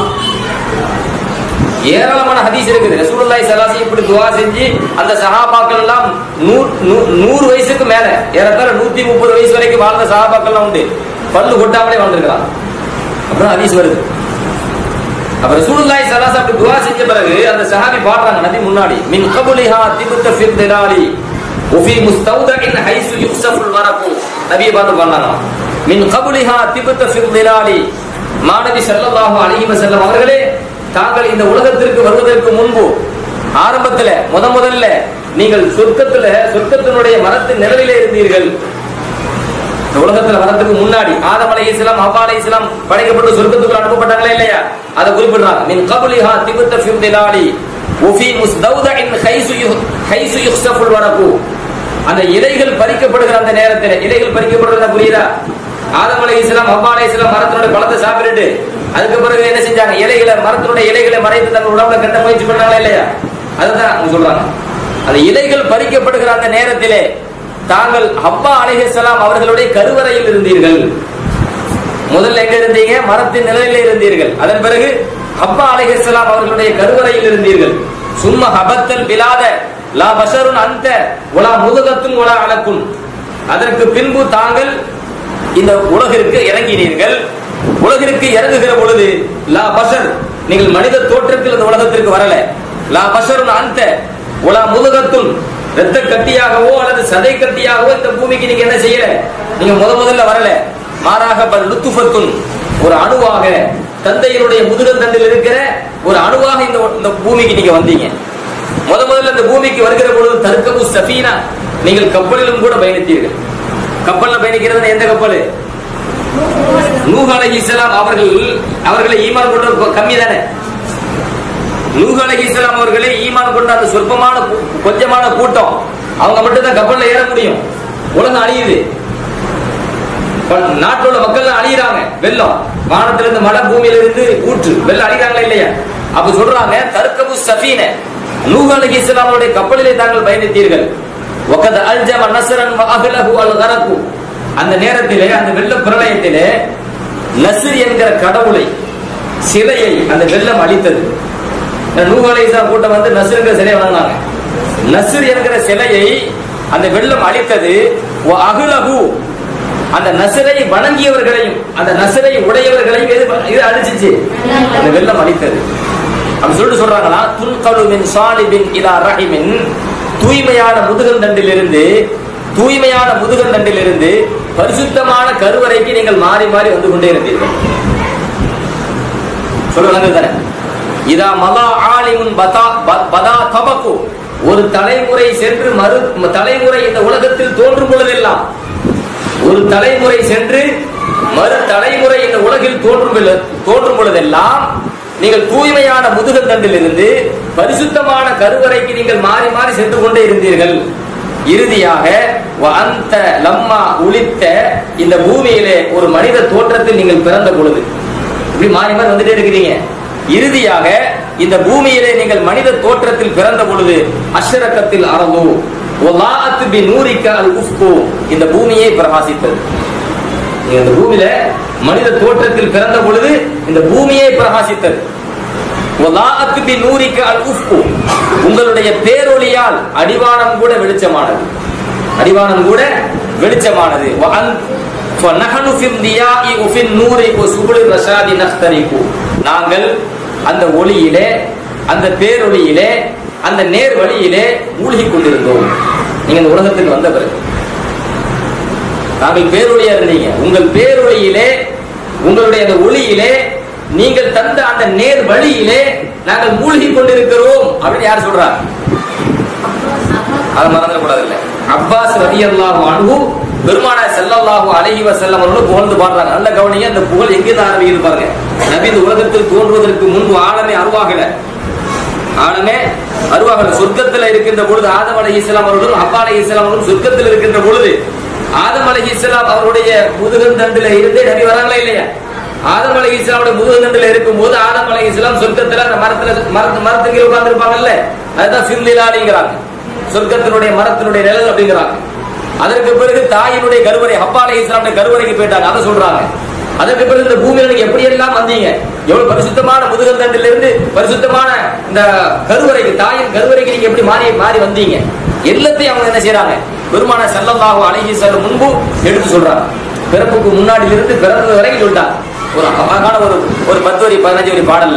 ஏராளமான ஹதீஸ் இருக்குது ரசூலுல்லாஹி ஸல்லல்லாஹு அலைஹி வஸல்லம் இப்படி துவா செஞ்சு அந்த சஹாபாக்கள் எல்லாம் நூறு நூ- நூறு வயசுக்கு மேல ஏறத்தாழ நூத்தி முப்பது வயசு வரைக்கும் வாழ்ந்த சஹாபாக்கள்லாம் உண்டு பல்லு கொட்டாமலே வாழ்ந்திருக்கிறான் அப்புறம் ஹதீஸ் வருது அப்ப ரசூலுல்லாஹி ஸல்லல்லாஹு அலைஹி அப்படி துஆ செஞ்ச பிறகு அந்த சஹாபி பாடுறாங்க நபி முன்னாடி மின் கபுலிஹா திபுத்த ஃபில் திலாலி وفي مستودع حيث يخسف الورق நபியை பார்த்து பண்ணாங்க மின் கபுலிஹா திபுத்த ஃபில் திலாலி மாநபி ஸல்லல்லாஹு அலைஹி வஸல்லம் அவர்களே தாங்கள் இந்த உலகத்திற்கு வருவதற்கு முன்பு ஆரம்பத்துல முத முதல்ல நீங்கள் சொர்க்கத்துல சொர்க்கத்தினுடைய மரத்தின் நிழலிலே இருந்தீர்கள் இந்த உலகத்துல வரதுக்கு முன்னாடி ஆதம் அலை இஸ்லாம் ஹவ்வா அலை இஸ்லாம் படைக்கப்பட்டு சொர்க்கத்துக்குள்ள அனுப்பப்பட்டாங்களா இல்லையா அதை குறிப்பிடுறாங்க மின் கபுலிஹா திபுத்த ஃபில் திலாலி وفي مستودع حيث يخ- حيث يخسف الورق அந்த இலைகள் பறிக்கப்படுகிற அந்த நேரத்தில் இலைகள் பறிக்கப்படுறத புரியுதா ஆதம் அலை இஸ்லாம் ஹவ்வா அலை இஸ்லாம் மரத்தினுடைய பழத்தை சாப்பிட்டுட்டு அதுக்கு பிறகு என்ன செஞ்சாங்க இலைகளை மரத்தினுடைய இலைகளை மறைத்து தங்கள் உடம்புல கட்ட முயற்சி பண்ணாங்களா இல்லையா அதுதான் அவங்க சொல்றாங்க அந்த இலைகள் பறிக்கப்படுகிற அந்த நேரத்திலே தாங்கள் ஹவ்வா அலைஹிஸ்ஸலாம் அவர்களுடைய கருவறையில் இருந்தீர்கள் முதல்ல எங்க இருந்தீங்க மரத்தின் நிழலில் இருந்தீர்கள் அதன் பிறகு ஹப்பா அலைஹிஸ்ஸலாம் அவர்களுடைய கருவறையில் இருந்தீர்கள் சும்மா ஹபத்தல் பிலாத லா பஷருன் அந்த உலா முதுகத்தும் உலா அலக்கும் அதற்கு பின்பு தாங்கள் இந்த உலகிற்கு இறங்கினீர்கள் உலகிற்கு இறங்குகிற பொழுது லா பஷர் நீங்கள் மனித தோற்றத்தில் இந்த உலகத்திற்கு வரல லா பஷருன் அந்த உலா முதுகத்தும் இரத்த கட்டியாகவோ அல்லது சதை கட்டியாகவோ இந்த பூமிக்கு நீங்க என்ன செய்யல நீங்க முத முதல்ல வரல மாறாக பல் லுத்துஃபத்துன் ஒரு அணுவாக தந்தையினுடைய முதுகந்தண்டில் இருக்கிற ஒரு அணுவாக இந்த இந்த பூமிக்கு நீங்க வந்தீங்க முத முதல்ல இந்த பூமிக்கு வருகிற பொழுது தர்க்கபு சஃபீனா நீங்கள் கப்பலிலும் கூட பயணித்தீர்கள் கப்பல்ல பயணிக்கிறது எந்த கப்பல் நூஹ் அலைஹிஸ்ஸலாம் அவர்கள் அவர்களை ஈமான் கொண்ட கம்மி தானே நூஹ் அலைஹிஸ்ஸலாம் அவர்களே ஈமான் கொண்ட அந்த சொற்பமான கூ- கொஞ்சமான கூட்டம் அவங்க மட்டும் தான் கப்பல்ல ஏற முடியும் உலகம் அழியுது இப்ப நாட்டுல உள்ள மக்கள் அழியிறாங்க வெள்ளம் வானத்துல இருந்து மழை பூமியில இருந்து ஊற்று வெள்ளம் அழிகிறாங்களா இல்லையா அப்ப சொல்றாங்க தர்க்கபு சஃபீன நூஹ் அலைஹிஸ்ஸலாமுடைய கப்பலிலே தாங்கள் பயணித்தீர்கள் وقد ألجم نصرا وأهله الغرق அந்த நேரத்திலே அந்த வெள்ள பிரளயத்திலே நஸ்ர் என்கிற கடவுளை சிலையை அந்த வெள்ளம் அழித்தது நூஹ் அலைஹிஸ்ஸலாம் கூட்டம் வந்து நஸ்ருங்கிற சிலையை வணங்கினாங்க நஸ்ர் என்கிற சிலையை அந்த வெள்ளம் அழித்தது வ அஹ்லஹு அந்த நசரை வணங்கியவர்களையும் அந்த நசரை உடையவர்களையும் எது இது அழிச்சிச்சு அந்த வெள்ளம் அழித்தது அப்படி சொல்லிட்டு சொல்றாங்களா துன்கலு மின் சாலிபின் இலா ரஹிமின் தூய்மையான முதுகந்தண்டிலிருந்து தூய்மையான முதுகந்தண்டிலிருந்து பரிசுத்தமான கருவறைக்கு நீங்கள் மாறி மாறி வந்து கொண்டே இருந்தீர்கள் சொல்லுவாங்க தானே இதா மலா ஆலிமுன் பதா ப- பதா தபக்கு ஒரு தலைமுறை சென்று மறு தலைமுறை இந்த உலகத்தில் தோன்றும் பொழுதெல்லாம் ஒரு தலைமுறை சென்று மறு தலைமுறை இந்த உலகில் தோன்றும் பொழு- தோன்றும் பொழுதெல்லாம் நீங்கள் தூய்மையான முதுகந்தண்டிலிருந்து பரிசுத்தமான கருவறைக்கு நீங்கள் மாறி மாறி சென்று கொண்டே இருந்தீர்கள் இறுதியாக அந்த லம்மா உளித்த இந்த பூமியிலே ஒரு மனித தோற்றத்தில் நீங்கள் பிறந்த பொழுது இப்படி மாறி மாறி வந்துட்டே இருக்கிறீங்க இறுதியாக இந்த பூமியிலே நீங்கள் மனித தோற்றத்தில் பிறந்த பொழுது அஷரக்கத்தில் அரபு ஒலாத்து பி நூரிக்க அல் உஃப்கு இந்த பூமியை பிரகாசித்தது நீங்க இந்த பூமியில மனித தோற்றத்தில் பிறந்த பொழுது இந்த பூமியை பிரகாசித்தது ஒலாத்து பி நூரிக்க அல் உஃப்கு உங்களுடைய பேரொளியால் அடிவானம் கூட வெளிச்சமானது அடிவானம் கூட வெளிச்சமானது வஅன்- فَنَحْنُ فِي الضِّيَاءِ وَفِي النُّورِ وَسُبُلِ الرَّشَادِ نَخْتَرِقُ நாங்கள் அந்த ஒளியிலே அந்த பேரொளியிலே அந்த நேர் வழியிலே மூழ்கி கொண்டிருந்தோம் நீங்க இந்த உலகத்துக்கு வந்த பிறகு நாங்கள் பேரொளியா இருந்தீங்க உங்கள் பேரொளியிலே உங்களுடைய அந்த ஒளியிலே நீங்கள் தந்த அந்த நேர் வழியிலே நாங்கள் மூழ்கி கொண்டிருக்கிறோம் அப்படின்னு யார் சொல்றா அதை மறந்துடக்கூடாது இல்ல அப்பாஸ் ரலியல்லாஹு அன்ஹு பெருமானார் ஸல்லல்லாஹு அலைஹி வஸல்லம் அவர்கள் புகழ்ந்து பாடுறாங்க நல்ல கவனிங்க அந்த புகழ் எங்கிருந்து ஆரம்பிக்குது பாருங்க நபி இந்த உலகத்தில் தோன்றுவதற்கு முன்பு ஆழமே அருவாகல ஆழமே அருவாகல சொர்க்கத்தில் இருக்கின்ற பொழுது ஆதம் அலை இஸ்லாம் அவர்களும் அப்பா அலை இஸ்லாம் அவர்களும் சொர்க்கத்தில் இருக்கின்ற பொழுது ஆதம் அலை இஸ்லாம் அவருடைய முதுகந்தண்டில இருந்தே நபி வராங்களா இல்லையா ஆதம் அலை இஸ்லாமுடைய முதுகந்தண்டில இருக்கும் போது ஆதம் அலை இஸ்லாம் சொர்க்கத்துல அந்த மரத்துல மரத்து மரத்துக்கு உட்கார்ந்து இருப்பாங்கல்ல அதுதான் சிர்லிலாலிங்கிறாங்க சொர்க்கத்தினுடைய மரத்தினுடைய நிழல் அப்படிங்கிறாங்க அதற்கு பிறகு தாயினுடைய கருவறை அப்பா அலை இஸ்லாமுடைய கருவறைக்கு போயிட்டாங்க அதை சொல்றாங்க அதற்கு பிறகு இந்த பூமியில நீங்க எப்படி எல்லாம் வந்தீங்க எவ்வளவு பரிசுத்தமான முதுகந்தண்டில இருந்து பரிசுத்தமான இந்த கருவறைக்கு தாயின் கருவறைக்கு நீங்க எப்படி மாறி மாறி வந்தீங்க எல்லாத்தையும் அவங்க என்ன செய்யறாங்க பெருமான செல்லல்லாஹு அழகி செல்ல முன்பு எடுத்து சொல்றாங்க பிறப்புக்கு முன்னாடியிலிருந்து இருந்து பிறந்தது வரைக்கும் சொல்லிட்டாங்க ஒரு அழகான ஒரு ஒரு பத்து வரி பதினஞ்சு வரி பாடல்ல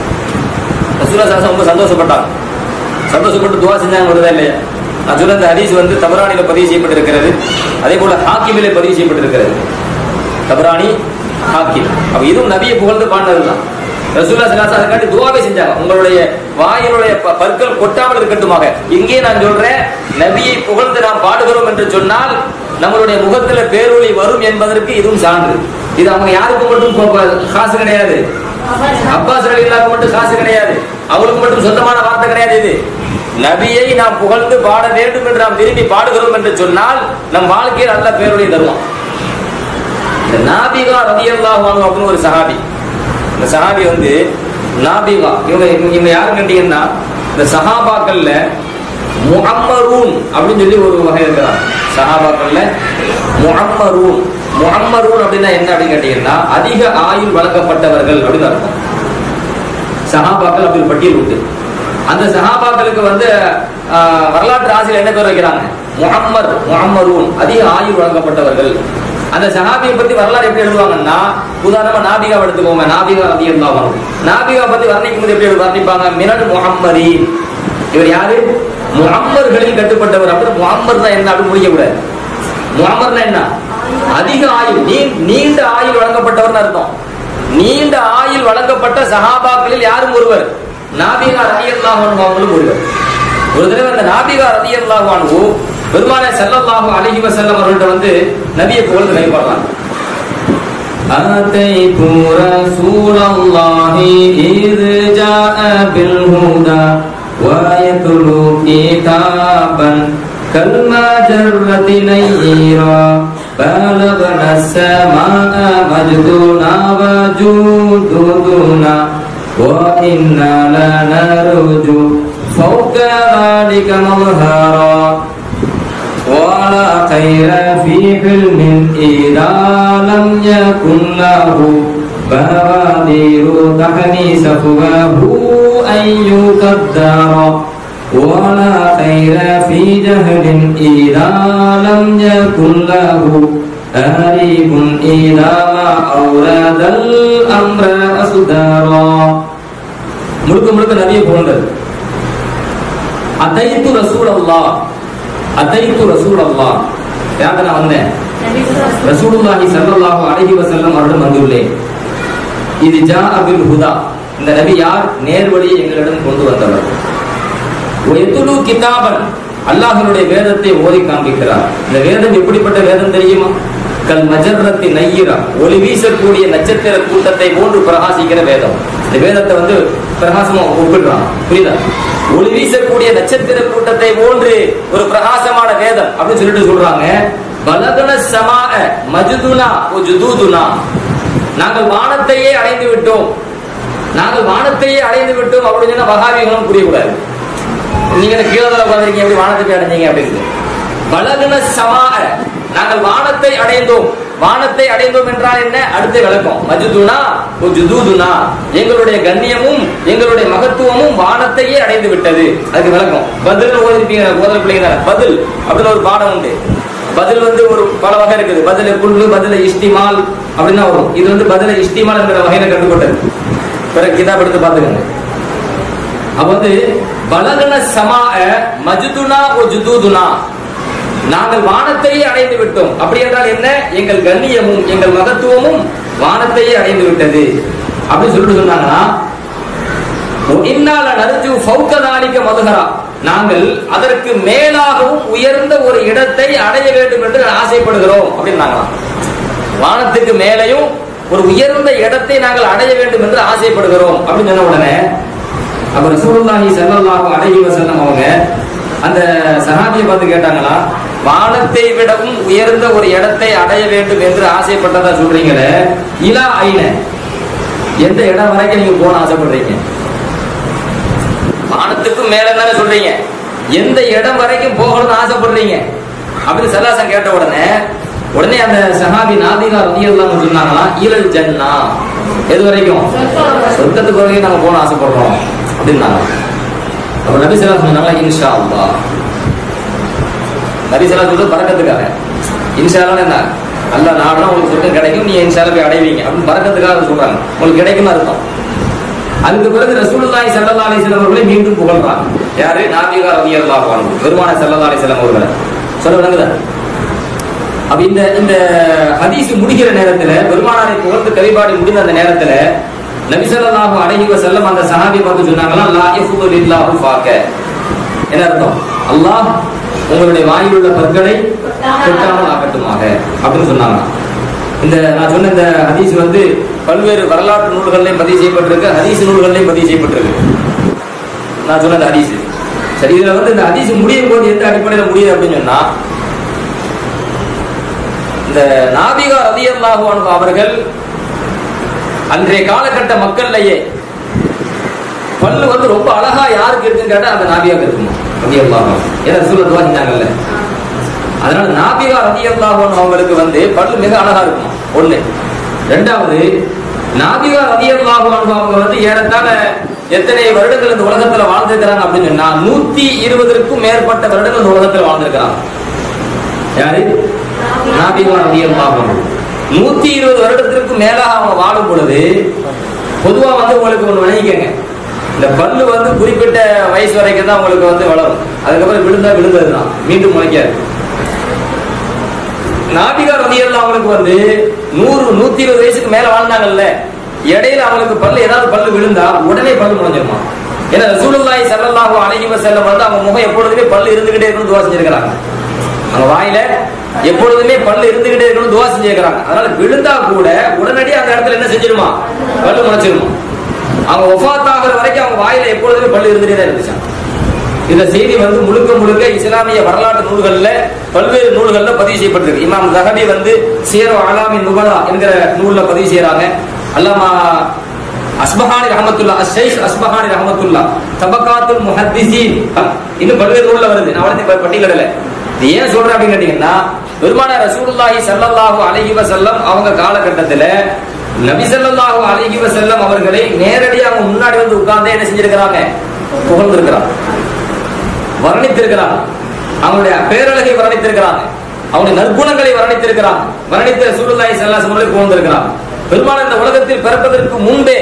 ரசூலா சாசம் ரொம்ப சந்தோஷப்பட்டாங்க சந்தோஷப்பட்டு துவா செஞ்சாங்க வருதா இல்லையா நான் சொன்ன இந்த ஹதீஸ் வந்து தபரானில பதிவு செய்யப்பட்டிருக்கிறது அதே போல ஹாக்கிமிலே பதிவு செய்யப்பட்டிருக்கிறது தபரானி ஹாக்கிம் அப்ப இதுவும் நபியை புகழ்ந்து பாடினதுதான் ரசூல்லா சலாசா அதுக்காண்டி துவாவே செஞ்சாங்க உங்களுடைய வாயினுடைய ப- பற்கள் கொட்டாமல் இருக்கட்டுமாக இங்கே நான் சொல்றேன் நபியை புகழ்ந்து நாம் பாடுகிறோம் என்று சொன்னால் நம்மளுடைய முகத்துல பேரொளி வரும் என்பதற்கு இதுவும் சான்று இது அவங்க யாருக்கு மட்டும் கொ- கொ- காசு கிடையாது அப்பாஸ் ரலியல்லாஹு மட்டும் காசு கிடையாது அவளுக்கு மட்டும் சொந்தமான வார்த்தை கிடையாது இது நபியை நாம் புகழ்ந்து பாட வேண்டும் என்று நாம் விரும்பி பாடுகிறோம் என்று சொன்னால் நம் வாழ்க்கையில் நல்ல பேருடைய தருவான் இந்த நாபிகா ரலியல்லாஹு அன்ஹு அப்படின்னு ஒரு சஹாபி இந்த சஹாபி வந்து நாபிகா இவங்க இவங்க இவங்க யாருன்னு கேட்டீங்கன்னா இந்த சஹாபாக்கள்ல முஅம்மரூன் அப்படின்னு சொல்லி ஒரு வகை இருக்கிறாங்க சஹாபாக்கள்ல முஅம்மரூன் முஅம்மரூன் அப்படின்னா என்ன அப்படின்னு கேட்டீங்கன்னா அதிக ஆயுள் வழங்கப்பட்டவர்கள் அப்படின்னு அர்த்தம் சஹாபாக்கள் அப்படி ஒரு பட்டியல் உண்டு அந்த சஹாபாக்களுக்கு வந்து ஆஹ், வரலாற்று ஆசிரியர் என்ன பேர் வைக்கிறாங்க முஹம்மர் முஹம்மரூன் அதிக ஆயுள் வழங்கப்பட்டவர்கள் அந்த சஹாபியை பத்தி வரலாறு எப்படி எழுதுவாங்கன்னா உதாரணமா நாபிகா எடுத்துக்கோங்க நாபிகா ரதி இருந்தாலும் நாபிகா பத்தி வர்ணிக்கும் போது எப்படி வர்ணிப்பாங்க மினல் முஹம்மரீன் இவர் யாரு முஹம்மர்களில் கட்டுப்பட்டவர் அப்படி முஹம்மர் தான் என்ன அப்படின்னு முடிக்க கூடாது முஹம்மர்னா என்ன அதிக ஆயுள் நீ- நீண்ட ஆயுள் வழங்கப்பட்டவர்னு அர்த்தம் நீண்ட ஆயுள் வழங்கப்பட்ட சஹாபாக்களில் யாரும் ஒருவர் நாபிகா ரலியல்லாஹு அன்ஹு அவங்களும் ஒருவர் ஒரு தடவை அந்த நாபிகா ரலியல்லாஹு அன்ஹு பெருமானே ஸல்லல்லாஹு அலைஹி வஸல்லம் அவர்கள்ட்ட வந்து நபியை புகழ்ந்து கைப்பாடுறாங்க آتيت رسول الله إذ جاء بالهدى ويتلو كتابا كالمجرة نيرا بلغنا السماء مجدنا وجودنا وإنا لنرجو فوق ذلك مظهرا ولا خير في حلم إذا لم يكن له بوادر تحني سفواه أن يقدر ولا خير في جهل إذا لم يكن له قريب إذا ما أورد الأمر أصدرا முழுக்க முழுக்க நபியை புகழ்ந்தது அதைத்து ரசூல் அல்லா அதைத்து ரசூல் அல்லா யாருக்கு நான் வந்தேன் ரசூலுல்லாஹி ஸல்லல்லாஹு அலைஹி வஸல்லம் அவரிடம் வந்துள்ளேன் இது ஜா அபில் ஹுதா இந்த நபி யார் நேர்வழியை எங்களிடம் கொண்டு வந்தவர் எத்துலு கிதாபன் அல்லாஹ்வுடைய வேதத்தை ஓதி காண்பிக்கிறார் இந்த வேதம் எப்படிப்பட்ட வேதம் தெரியுமா கல் மஜர்ரத்தி நையிரா ஒளி வீசக்கூடிய நட்சத்திர கூட்டத்தை போன்று பிரகாசிக்கிற வேதம் இந்த வேதத்தை வந்து பிரகாசமா ஒப்பிடுறான் புரியுதா ஒளி வீசக்கூடிய நட்சத்திர கூட்டத்தை போன்று ஒரு பிரகாசமான வேதம் அப்படின்னு சொல்லிட்டு சொல்றாங்க பலகன சமாக மஜுதுனா ஜுதூதுனா நாங்கள் வானத்தையே அடைந்து விட்டோம் நாங்கள் வானத்தையே அடைந்து விட்டோம் அப்படின்னு சொன்னா வகாபிகளும் புரியக்கூடாது நீங்க என்ன கீழே தான் உட்காந்துருக்கீங்க எப்படி வானத்தை போய் அடைஞ்சீங்க அப்படின்னு பலகன சமாக நாங்கள் வானத்தை அடைந்தோம் வானத்தை அடைந்தோம் என்றால் என்ன அடுத்த விளக்கம் மஜுதுனா ஜுதூதுனா எங்களுடைய கண்ணியமும் எங்களுடைய மகத்துவமும் வானத்தையே அடைந்து விட்டது அதுக்கு விளக்கம் பதில் ஓதிருப்பீங்க ஓதல் பிள்ளைங்க தானே. பதில் அப்படின்னு ஒரு பாடம் உண்டு பதில் வந்து ஒரு பல வகை இருக்குது பதில குள்ளு பதில இஷ்டிமால் அப்படின்னா வரும் இது வந்து பதில இஷ்டிமால் என்கிற வகையில கண்டுபட்டது பிறகு கிதாப் எடுத்து பாத்துக்கோங்க அப்ப வந்து பலகன சமா மஜுதுனா ஓ ஜுதூதுனா நாங்கள் வானத்தையே அடைந்து விட்டோம் அப்படி என்றால் என்ன எங்கள் கண்ணியமும் எங்கள் மகத்துவமும் வானத்தையே அடைந்து விட்டது அப்படின்னு சொல்லிட்டு சொன்னாங்கன்னா இன்னால நறுஜு ஃபௌக்கதாலிக்க மதுகரா நாங்கள் அதற்கு மேலாகவும் உயர்ந்த ஒரு இடத்தை அடைய வேண்டும் என்று ஆசைப்படுகிறோம் அப்படின்னாங்களாம் வானத்துக்கு மேலேயும் ஒரு உயர்ந்த இடத்தை நாங்கள் அடைய வேண்டும் என்று ஆசைப்படுகிறோம் அப்படின்னு சொன்ன உடனே அப்ப ரசூலுல்லாஹி ஸல்லல்லாஹு அலைஹி வஸல்லம் அவங்க அந்த சஹாபியை பார்த்து கேட்டாங்களா வானத்தை விடவும் உயர்ந்த ஒரு இடத்தை அடைய வேண்டும் என்று ஆசைப்பட்டதா சொல்றீங்களே இலா ஐன எந்த இடம் வரைக்கும் நீங்க போன ஆசைப்படுறீங்க வானத்துக்கும் மேல தானே சொல்றீங்க எந்த இடம் வரைக்கும் போகணும்னு ஆசைப்படுறீங்க அப்படின்னு சல்லாசம் கேட்ட உடனே உடனே அந்த சஹாபி நாதிகா ரதியல்லாஹு சொன்னாங்களா ஈழல் ஜன்னா எது வரைக்கும் சொர்க்கத்துக்கு வரைக்கும் நாங்க போன ஆசைப்படுறோம் அப்படின்னாங்க அப்ப நபி ஸல்லல்லாஹு சொன்னாங்க இன்ஷா அல்லாஹ் நபி ஸல்லல்லாஹு சொல்றது பறக்கத்துக்காக இன்ஷா அல்லாஹ் என்ன அல்லாஹ் நாடுனா உங்களுக்கு சொர்க்கம் கிடைக்கும் நீ இன்ஷா அல்லாஹ் போய் அடைவீங்க அப்படின்னு பறக்கத்துக்காக சொல்றாங்க உங்களுக்கு கிடைக்கும்னு அர்த்தம் அதுக்கு பிறகு ரசூலுல்லாஹி ஸல்லல்லாஹு அலைஹி வஸல்லம் அவர்களை மீண்டும் புகழ்றாங்க யாரு நாபிகா ரலியல்லாஹு அன்ஹு பெருமான ஸல்லல்லாஹு அலைஹி வஸல்லம் அவர்களை சொல்ல விளங்குதா அப்ப இந்த இந்த ஹதீஸ் முடிகிற நேரத்துல பெருமானாரை புகழ்ந்து கவிபாடி முடிந்த அந்த நேரத்துல நபி ஸல்லல்லாஹு அலைஹி வஸல்லம் அந்த சஹாபி பார்த்து சொன்னாங்களா லா யஃபுது லில்லாஹு ஃபாக்க என்ன அர்த்தம் அல்லாஹ் உங்களுடைய வாயில் உள்ள பற்களை கொட்டாமல் ஆக்கட்டுமாக அப்படின்னு சொன்னாங்க இந்த நான் சொன்ன இந்த ஹதீஸ் வந்து பல்வேறு வரலாற்று நூல்கள்லையும் பதிவு செய்யப்பட்டிருக்கு ஹதீஸ் நூல்கள்லையும் பதிவு செய்யப்பட்டிருக்கு நான் சொன்ன இந்த ஹதீஸ் சரி இதுல வந்து இந்த ஹதீஸ் முடியும் போது எந்த அடிப்படையில முடியுது அப்படின்னு சொன்னா இந்த நாபிகா ரதியல்லாஹு அன்ஹு அவர்கள் அன்றைய காலகட்ட மக்கள்லயே பல்லு வந்து ரொம்ப அழகா யாருக்கு இருக்குன்னு கேட்டா அந்த நாபியாக இருக்குமா ரதியல்லாஹு அன்ஹு. ஏன்னா சூழல் துவாக்கினாங்கல்ல அதனால நாபிகா ரதியல்லாஹு அன்ஹு அவங்களுக்கு வந்து பல்லு மிக அழகா இருக்குமா ஒண்ணு ரெண்டாவது நாபிகா ரதியல்லாஹு அன்ஹு அவங்க வந்து ஏறத்தாழ எத்தனை வருடங்கள் இந்த உலகத்துல வாழ்ந்திருக்கிறாங்க அப்படின்னு சொன்னா நூத்தி இருபதற்கும் மேற்பட்ட வருடங்கள் இந்த உலகத்துல வாழ்ந்திருக்கிறாங்க யாரு நாபிகா ரலியல்லாஹு அன்ஹு. நூத்தி இருபது வருடத்திற்கு மேலாக அவங்க வாழும் பொழுது பொதுவா வந்து உங்களுக்கு ஒண்ணு விளங்கிக்கங்க இந்த பல்லு வந்து குறிப்பிட்ட வயசு வரைக்கும் தான் உங்களுக்கு வந்து வளரும் அதுக்கப்புறம் விழுந்தா விழுந்ததுதான் மீண்டும் முளைக்காது நாபிகா ரலியல்லாஹு அவங்களுக்கு வந்து நூறு நூத்தி இருபது வயசுக்கு மேல வாழ்ந்தாங்கல்ல இடையில அவங்களுக்கு பல்லு ஏதாவது பல்லு விழுந்தா உடனே பல்லு முளைஞ்சிருமா ஏன்னா ரசூலுல்லாஹி ஸல்லல்லாஹு அலைஹி வஸல்லம் வந்து அவங்க முகம் எப்பொழுதுமே பல்லு இருந்துகிட்டே இருக்கணும் துவா செஞ்சிருக்கிறாங்க அவங்க வாயில எப்பொழுதுமே பல்லு இருந்துகிட்டே இருக்கணும் துவா செஞ்சிருக்கிறாங்க அதனால விழுந்தா கூட உடனடியாக அந்த இடத்துல என்ன செஞ்சிருமா பல்லு முளைச்சிருமா அவங்க ஒஃபாத் ஆகிற வரைக்கும் அவங்க வாயில எப்பொழுதுமே பல்லு இருந்துட்டே தான் இருந்துச்சான் இந்த செய்தி வந்து முழுக்க முழுக்க இஸ்லாமிய வரலாற்று நூல்கள்ல பல்வேறு நூல்கள்ல பதிவு செய்யப்பட்டிருக்கு இமாம் ஜஹபி வந்து சீரோ அலாமி நுபலா என்கிற நூல்ல பதிவு செய்யறாங்க அல்லாமா அஸ்பஹானி ரஹமத்துல்லா ஷைக் அஸ்பஹானி ரஹமத்துல்லா தபகாத்துல் முஹத்திசீன் இன்னும் பல்வேறு நூல்ல வருது நான் வந்து பட்டியலிடல இது ஏன் சொல்றேன் அப்படின்னு கேட்டீங்கன்னா பெருமான ரசூலுல்லாஹி ஸல்லல்லாஹு அலைஹி வஸல்லம் அவங்க காலகட்டத்துல நபி ஸல்லல்லாஹு அலைஹி வஸல்லம் அவர்களை நேரடியாக அவங்க முன்னாடி வந்து உட்கார்ந்து என்ன செஞ்சிருக்கிறாங்க புகழ்ந்திருக்கிறாங்க வர்ணித்திருக்கிறாங்க அவங்களுடைய பேரழகை வர்ணித்திருக்கிறாங்க அவங்களுடைய நற்குணங்களை வர்ணித்திருக்கிறாங்க வர்ணித்த ரசூலுல்லாஹி ஸல்லல்லாஹு அலைஹி வஸல்லம் புகழ்ந்திருக்கிறாங்க பெருமான இந்த உலகத்தில் பிறப்பதற்கு முன்பே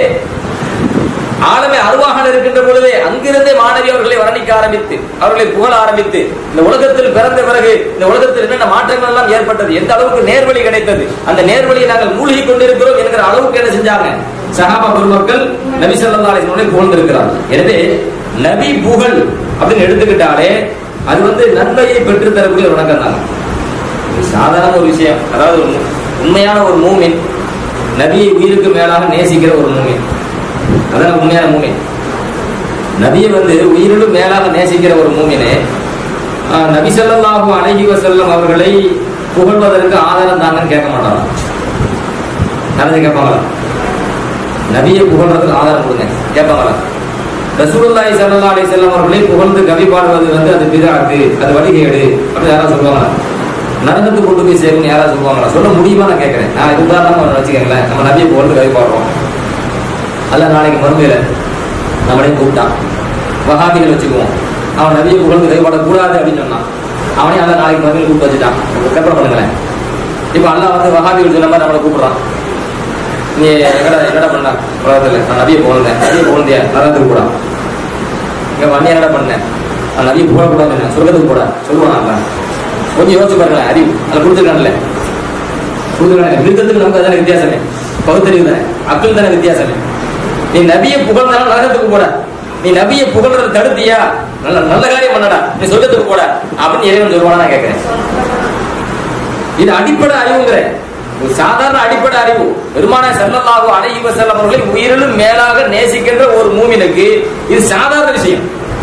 ஆளுமை அருவாக இருக்கின்ற பொழுதே அங்கிருந்தே மாணவி அவர்களை வர்ணிக்க ஆரம்பித்து அவர்களை புகழ ஆரம்பித்து இந்த உலகத்தில் பிறந்த பிறகு இந்த உலகத்தில் என்னென்ன மாற்றங்கள் எல்லாம் ஏற்பட்டது எந்த அளவுக்கு நேர்வழி கிடைத்தது அந்த நேர்வழியை நாங்கள் மூழ்கி கொண்டிருக்கிறோம் என்கிற அளவுக்கு என்ன செஞ்சாங்க சஹாபா பெருமக்கள் நபி ஸல்லல்லாஹு அலைஹி வஸல்லம் புகழ்ந்திருக்கிறார்கள் எனவே நபி புகழ் அப்படின்னு எடுத்துக்கிட்டாலே அது வந்து நன்மையை பெற்று தரக்கூடிய ஒரு வணக்கம் தான் இது சாதாரண ஒரு விஷயம் அதாவது ஒரு மு- உண்மையான ஒரு மூமின் நபியை உயிருக்கு மேலாக நேசிக்கிற ஒரு மூமின் அதான் உண்மையான மூமின் நபியை வந்து உயிரிலும் மேலாக நேசிக்கிற ஒரு மூமினே ஆஹ், நபி ஸல்லல்லாஹு அலைஹி வஸல்லம் அவர்களை புகழ்வதற்கு ஆதாரம் தாங்கன்னு கேட்க மாட்டாங்க யாராவது கேட்பாங்களா நபியை புகழ்றதுக்கு ஆதாரம் கொடுங்க கேட்பாங்களா ரசூலுல்லாஹி ஸல்லல்லாஹு அலைஹி வஸல்லம் அவர்களை புகழ்ந்து கவி பாடுவது வந்து அது பிதாக்கு அது வழிகேடு அப்படி யாராவது சொல்லுவாங்களா நரகத்துக்கு கொண்டு போய் சேரும்னு யாராவது சொல்லுவாங்களா சொல்ல முடியுமா நான் கேட்கறேன் நான் இது உதாரணமா ஒண்ணு வச்சுக்கங்களேன் நம்ம நபியை புகழ்ந்து கவி பாடுறோம் அல்ல நாளைக்கு மறுமையில நம்மளே கூப்பிட்டான் வஹாபிகள் வச்சுக்குவோம் அவன் நபியை புகழ்ந்து கை பாடக்கூடாது அப்படின்னு சொன்னான் அவனே அல்ல நாளைக்கு மறுமையில கூப்பிட்டு வச்சுட்டான் கற்பனை பண்ணுங்களேன் இப்போ அல்லாஹ் வந்து வஹாபிகள் சொன்ன மாதிரி நம்மளை கூப்பிடுறான் நீ என்னடா என்னடா பண்ண உலகத்தில் நான் நபியை புகழ்ந்தேன் நபியை புகழ்ந்தியா நரகத்துக்கு கூட இங்க வண்டி என்னடா பண்ணேன் நான் நபியை புகழக்கூடாது சொர்க்கத்துக்கு கூட சொல்லுவான் கொஞ்சம் யோசிச்சு பாருங்களேன் அறிவு அதில் கொடுத்துருக்கான்ல கொடுத்துருக்காங்க விருத்தத்துக்கு நமக்கு அதான வித்தியாசமே பகுத்தறிவு தானே அக்கள் தானே வித்தியாசமே நீ நபியை புகழ்ந்தாலும் நரகத்துக்கு போட நீ நபியை புகழ்றத தடுத்தியா நல்ல நல்ல காரியம் பண்ணடா நீ சொர்க்கத்துக்கு போட அப்படின்னு இறைவன் சொல்லுவானா நான் கேட்கிறேன் இது அடிப்படை அறிவுங்கிறேன் ஒரு சாதாரண அடிப்படை அறிவு பெருமான செல்லல்லாஹு அலைஹி வஸல்லம் அவர்களை உயிரிலும் மேலாக நேசிக்கின்ற ஒரு மூமினுக்கு இது சாதாரண விஷயம்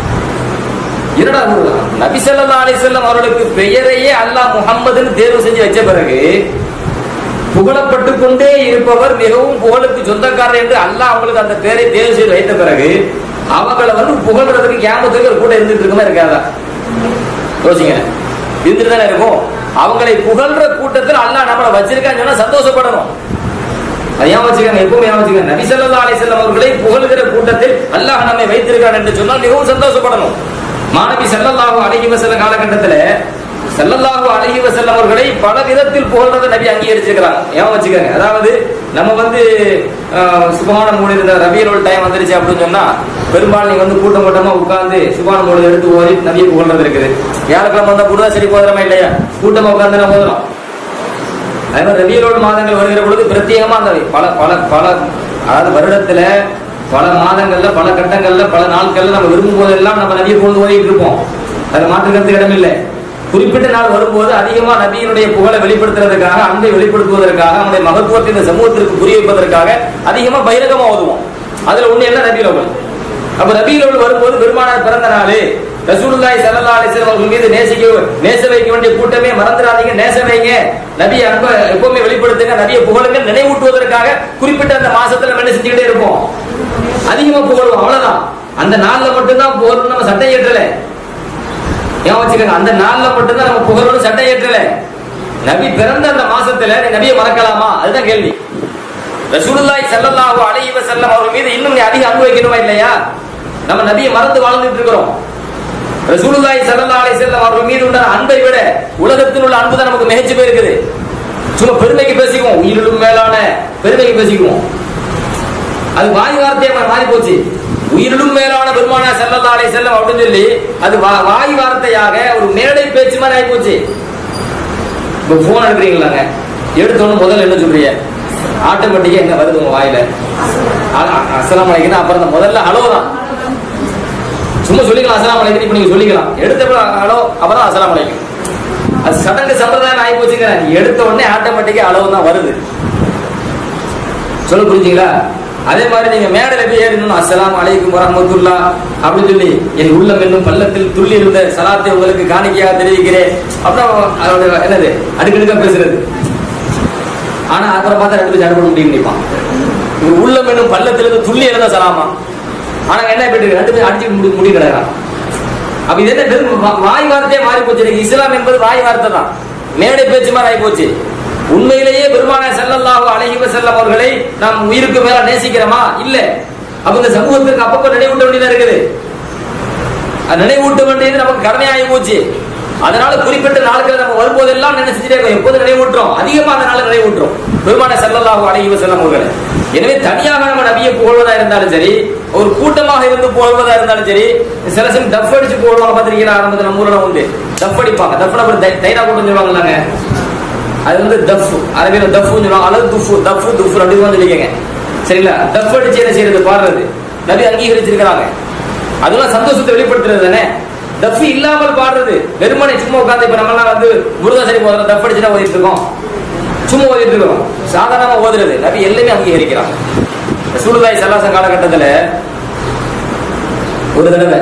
என்னடா ஒரு நபி ஸல்லல்லாஹு அலைஹி வஸல்லம் அவர்களுக்கு பெயரையே அல்லாஹ் முஹம்மதுன்னு தேர்வு செஞ்சு வச்ச பிறகு புகழப்பட்டு கொண்டே இருப்பவர் மிகவும் புகழுக்கு சொந்தக்காரர் என்று அல்லாஹ் அவங்களுக்கு அந்த பேரை தேர்வு செய்து வைத்த பிறகு அவங்கள வந்து புகழ்றதுக்கு கேமத்துக்கு ஒரு கூட இருந்துட்டு இருக்குமா இருக்காதா யோசிங்க இருந்துட்டு தானே இருக்கும் அவங்களை புகழ்ற கூட்டத்தில் அல்லாஹ் நம்மளை வச்சிருக்கான்னு சொன்னா சந்தோஷப்படணும் அது ஏன் வச்சுக்காங்க எப்பவுமே ஏன் வச்சுக்காங்க நபி ஸல்லல்லாஹு அலைஹி வஸல்லம் அவர்களை புகழ்கிற கூட்டத்தில் அல்லாஹ் நம்மை வைத்திருக்கான் என்று சொன்னால் மிகவும் சந்தோஷப்படணும் மாணவி ஸல்லல்லாஹு அலைஹி வஸல்லம் காலகட்டத்தில் ஸல்லல்லாஹு அலைஹி வஸல்லம் அவர்களை பல விதத்தில் புகழ்றதை நபி அங்கீகரிச்சிருக்கிறாங்க ஏன் வச்சுக்கோங்க அதாவது நம்ம வந்து அஹ், சுபஹான மூணு இருந்த ரபியல் டைம் வந்துருச்சு அப்படின்னு சொன்னா பெரும்பாலும் நீங்க வந்து கூட்டம் கூட்டமா உட்கார்ந்து சுபான மூணு எடுத்து ஓதி நபியை புகழ்றது இருக்குது வியாழக்கிழமை வந்தா கூட சரி போதுறமா இல்லையா கூட்டமா உட்கார்ந்து நம்ம போதுறோம் அதே மாதிரி ரபியலோடு மாதங்கள் வருகிற பொழுது பிரத்யேகமா அந்த பல பல பல அதாவது வருடத்துல பல மாதங்கள்ல பல கட்டங்கள்ல பல நாட்கள்ல நம்ம விரும்பும் போதெல்லாம் நம்ம நபியை கொண்டு ஓடிட்டு இருப்போம் அதுல மாற்றுக்கிறதுக்கு இடமில்லை குறிப்பிட்ட நாள் வரும்போது அதிகமா நபியினுடைய புகழை வெளிப்படுத்துறதுக்காக அன்பை வெளிப்படுத்துவதற்காக அவனுடைய மகத்துவத்தை இந்த சமூகத்திற்கு புரிய வைப்பதற்காக அதிகமா பகிரங்கமா ஓதுவோம் அதுல ஒண்ணு என்ன நபியில் அவள் அப்ப ரபியில் அவள் வரும்போது பெருமானார் பிறந்த நாள் ரசூலுல்லாஹி ஸல்லல்லாஹு அலைஹி வஸல்லம் அவர்கள் மீது நேசிக்க நேச வைக்க வேண்டிய கூட்டமே மறந்துடாதீங்க நேச வைங்க நபி அன்பை எப்பவுமே வெளிப்படுத்துங்க நபியை புகழுங்க நினைவூட்டுவதற்காக குறிப்பிட்ட அந்த மாசத்துல நம்ம என்ன செஞ்சுக்கிட்டே இருப்போம் அதிகமா புகழுவோம் அவ்வளவுதான் அந்த நாள்ல மட்டும்தான் புகழணும் நம்ம சட்டை ஏற்றல ஏன் வச்சுக்கோங்க அந்த நாள்ல மட்டும்தான் நம்ம புகழணும் சட்டை ஏற்றல நபி பிறந்த அந்த மாசத்துல நீ நபியை மறக்கலாமா அதுதான் கேள்வி ரசூலுல்லாஹி ஸல்லல்லாஹு அலைஹி வஸல்லம் அவர்கள் மீது இன்னும் நீ அதிக அன்பு வைக்கணுமா இல்லையா நம்ம நபியை மறந்து வாழ்ந்துட்டு இருக்கிறோம் ரசூலுல்லாஹி ஸல்லல்லாஹு அலைஹி வஸல்லம் அவர்கள் மீது உள்ள அன்பை விட உலகத்தில் உள்ள அன்பு தான் நமக்கு மிகச்சு போயிருக்குது சும்மா பெருமைக்கு பேசிக்குவோம் உயிரிலும் மேலான பெருமைக்கு பேசிக்குவோம் அது வாய் வார்த்தையா மாறி போச்சு உயிரிலும் மேலான பெருமானா ஸல்லல்லாஹு அலைஹி வஸல்லம் அப்படின்னு சொல்லி அது வா- வாய் வார்த்தையாக ஒரு மேடை பேச்சு மாதிரி ஆகி போச்சு இப்போ போன் எடுக்கிறீங்களாங்க எடுத்தோன்னு முதல்ல என்ன சொல்றீங்க ஆட்டோமேட்டிக்கா என்ன வருது உங்க வாயில அஸ்லாம் வலைக்குன்னா அப்புறம் இந்த முதல்ல ஹலோ தான் சும்மா சொல்லிக்கலாம் அஸ்லாம் வலைக்கும் இப்ப நீங்க சொல்லிக்கலாம் எடுத்த ஹலோ அப்புறம் அஸ்லாம் வலைக்கும் அது சடங்கு சம்பிரதாயம் ஆகி போச்சுங்க எடுத்த உடனே ஆட்டோமேட்டிக்கா அளவு தான் வருது சொல்ல புரிஞ்சுங்களா அதே மாதிரி நீங்க மேடையில போய் ஏறணும் அஸ்ஸலாமு அலைக்கும் வரஹ்மத்துல்லா அப்படின்னு சொல்லி என் உள்ளம் என்னும் பள்ளத்தில் துள்ளி இருந்த சலாத்தை உங்களுக்கு காணிக்கையாக தெரிவிக்கிறேன் அப்புறம் அதோட என்னது அடுக்கடுக்கா பேசுறது ஆனா அப்புறம் பார்த்தா ரெண்டு பேரும் சண்டை போட முடியும் நினைப்பான் இவர் உள்ளம் என்னும் பள்ளத்திலிருந்து துள்ளி இருந்த சலாமா ஆனா என்ன போயிட்டு ரெண்டு பேரும் அடிச்சு முடி முடி கிடக்கிறான் அப்ப இது என்ன வெறும் வா- வாய் வார்த்தையே மாறி போச்சு இன்னைக்கு இஸ்லாம் என்பது வாய் வார்த்தை தான் மேடை பேச்சு மாதிரி ஆகி போச்சு உண்மையிலேயே பெருமான செல்லல்லாஹு அலைஹி வஸல்லம் அவர்களை நாம் உயிருக்கு மேல நேசிக்கிறோமா இல்ல அப்ப இந்த சமூகத்துக்கு அப்பப்ப நினைவூட்ட வேண்டியதா இருக்குது அது நினைவூட்ட வேண்டியது நமக்கு கடமையாகி போச்சு அதனால குறிப்பிட்ட நாட்கள் நம்ம வரும்போதெல்லாம் நினைச்சிட்டே இருக்கோம் எப்போது நினைவூட்டுறோம் அதிகமா அந்த நாள் நினைவூட்டுறோம் பெருமான செல்லல்லாஹு அலைஹி வஸல்லம் அவர்களை எனவே தனியாக நம்ம நபியை புகழ்வதா இருந்தாலும் சரி ஒரு கூட்டமாக இருந்து புகழ்வதா இருந்தாலும் சரி சில சமயம் டஃப் அடிச்சு புகழ்வாங்க பார்த்திருக்கீங்களா ஆரம்பத்தில் நம்ம ஊர்ல உண்டு டஃப் அடிப்பாங்க டஃப்னா அப்புறம் தை- தைரா கூட்டம் சொல்லுவாங்களாங்க அது வந்து தஃப் அரபியில தஃப்னு சொல்லுவாங்க அல்லது துஃபு தஃப் துஃபு அப்படி தான் சொல்லிக்கங்க சரிங்களா தஃப் அடிச்சு என்ன செய்யறது பாடுறது நபி அங்கீகரிச்சிருக்கிறாங்க அதெல்லாம் சந்தோஷத்தை வெளிப்படுத்துறது தானே தஃப் இல்லாமல் பாடுறது வெறுமனை சும்மா உட்கார்ந்து இப்ப நம்ம எல்லாம் வந்து முருகாசரி போதும் தஃப் அடிச்சு தான் ஓதிட்டு இருக்கோம் சும்மா ஓதிட்டு இருக்கோம் சாதாரணமா ஓதுறது நபி எல்லாமே அங்கீகரிக்கிறாங்க சூடுதாய் சல்லாசம் காலகட்டத்துல ஒரு தடவை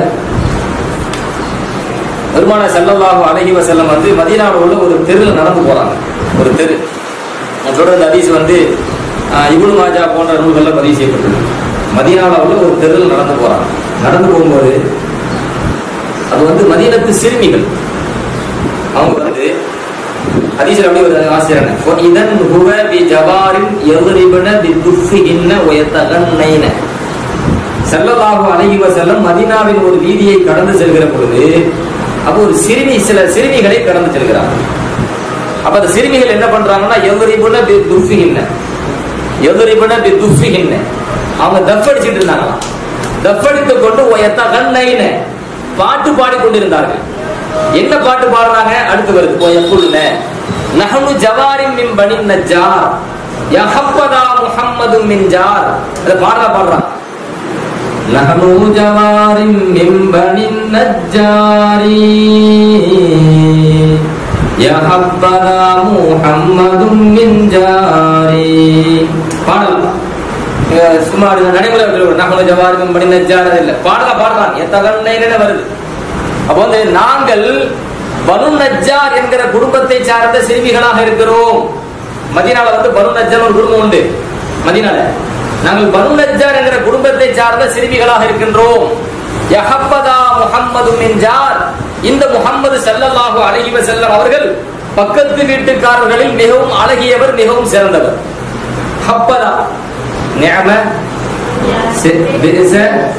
பெருமான செல்லல்லாஹு அலைஹி வஸல்லம் வந்து மதீனாவில் உள்ள ஒரு தெருவில் நடந்து போறாங்க ஒரு தெரு நான் சொல்றது ஹதீஸ் வந்து ஆஹ், இப்னு மாஜா போன்ற நூல்கள்ல பதிவு செய்யப்பட்டிருக்கு மதீனாவில் உள்ள ஒரு தெருவில் நடந்து போறாங்க நடந்து போகும்போது அது வந்து மதீனத்து சிறுமிகள் அவங்க வந்து ஹதீஸ்ல அப்படி ஒரு ஆசிரியர் இதன் ஹுவ பி ஜவாரின் எவரிபன பி துஃபிஹின்ன வயத்தகன்னைன ஸல்லல்லாஹு அலைஹி வஸல்லம் மதீனாவின் ஒரு வீதியை கடந்து செல்கிற பொழுது அப்போ ஒரு சிறுமி சில சிறுமிகளை கடந்து செல்கிறார் அப்ப அந்த சிறுமிகள் என்ன பண்றாங்கன்னா எவரிபுன பி துஃபிஹின்ன எவரிபுன பி துஃபிஹின்ன அவங்க தஃப் அடிச்சிட்டு இருந்தாங்களாம் தஃப் அடித்துக் கொண்டு வயத்தகன்னைன பாட்டு பாடி கொண்டிருந்தார்கள் என்ன பாட்டு பாடுறாங்க அடுத்து வருது போயக்குள்ள நஹனு ஜவாரின் மின் பனி நஜ்ஜார் யஹப்பதா முஹம்மது மின் ஜார் அதை பாடுறா பாடுறான் நஹனு ஜவாரின் மின் பனி நஜ்ஜாரி யஹப்பதா முஹம்மது மின் ஜாரி பாடல் இங்க சும்மா அப்படி நடைமுறை நகம ஜவாரின் பனி நஜ்ஜார் அது இல்ல பாடலா பாடுறான் எத்தகன்னைன்னு வருது அப்போ வந்து நாங்கள் பனு நஜ்ஜார் என்கிற குடும்பத்தை சார்ந்த சிறுமிகளாக இருக்கிறோம் மதீனால வந்து பனு நஜ்ஜார் ஒரு குடும்பம் உண்டு மதீனால நாங்கள் பனு நஜ்ஜார் என்கிற குடும்பத்தை சார்ந்த சிறுமிகளாக இருக்கின்றோம் யஹப்பதா முஹம்மது மின்ஜார் இந்த முஹம்மது ஸல்லல்லாஹு அலைஹி வஸல்லம் அவர்கள் பக்கத்து வீட்டுக்காரர்களில் மிகவும் அழகியவர் மிகவும் சிறந்தவர் ஹப்பதா நிஅம சி- பிஇஸ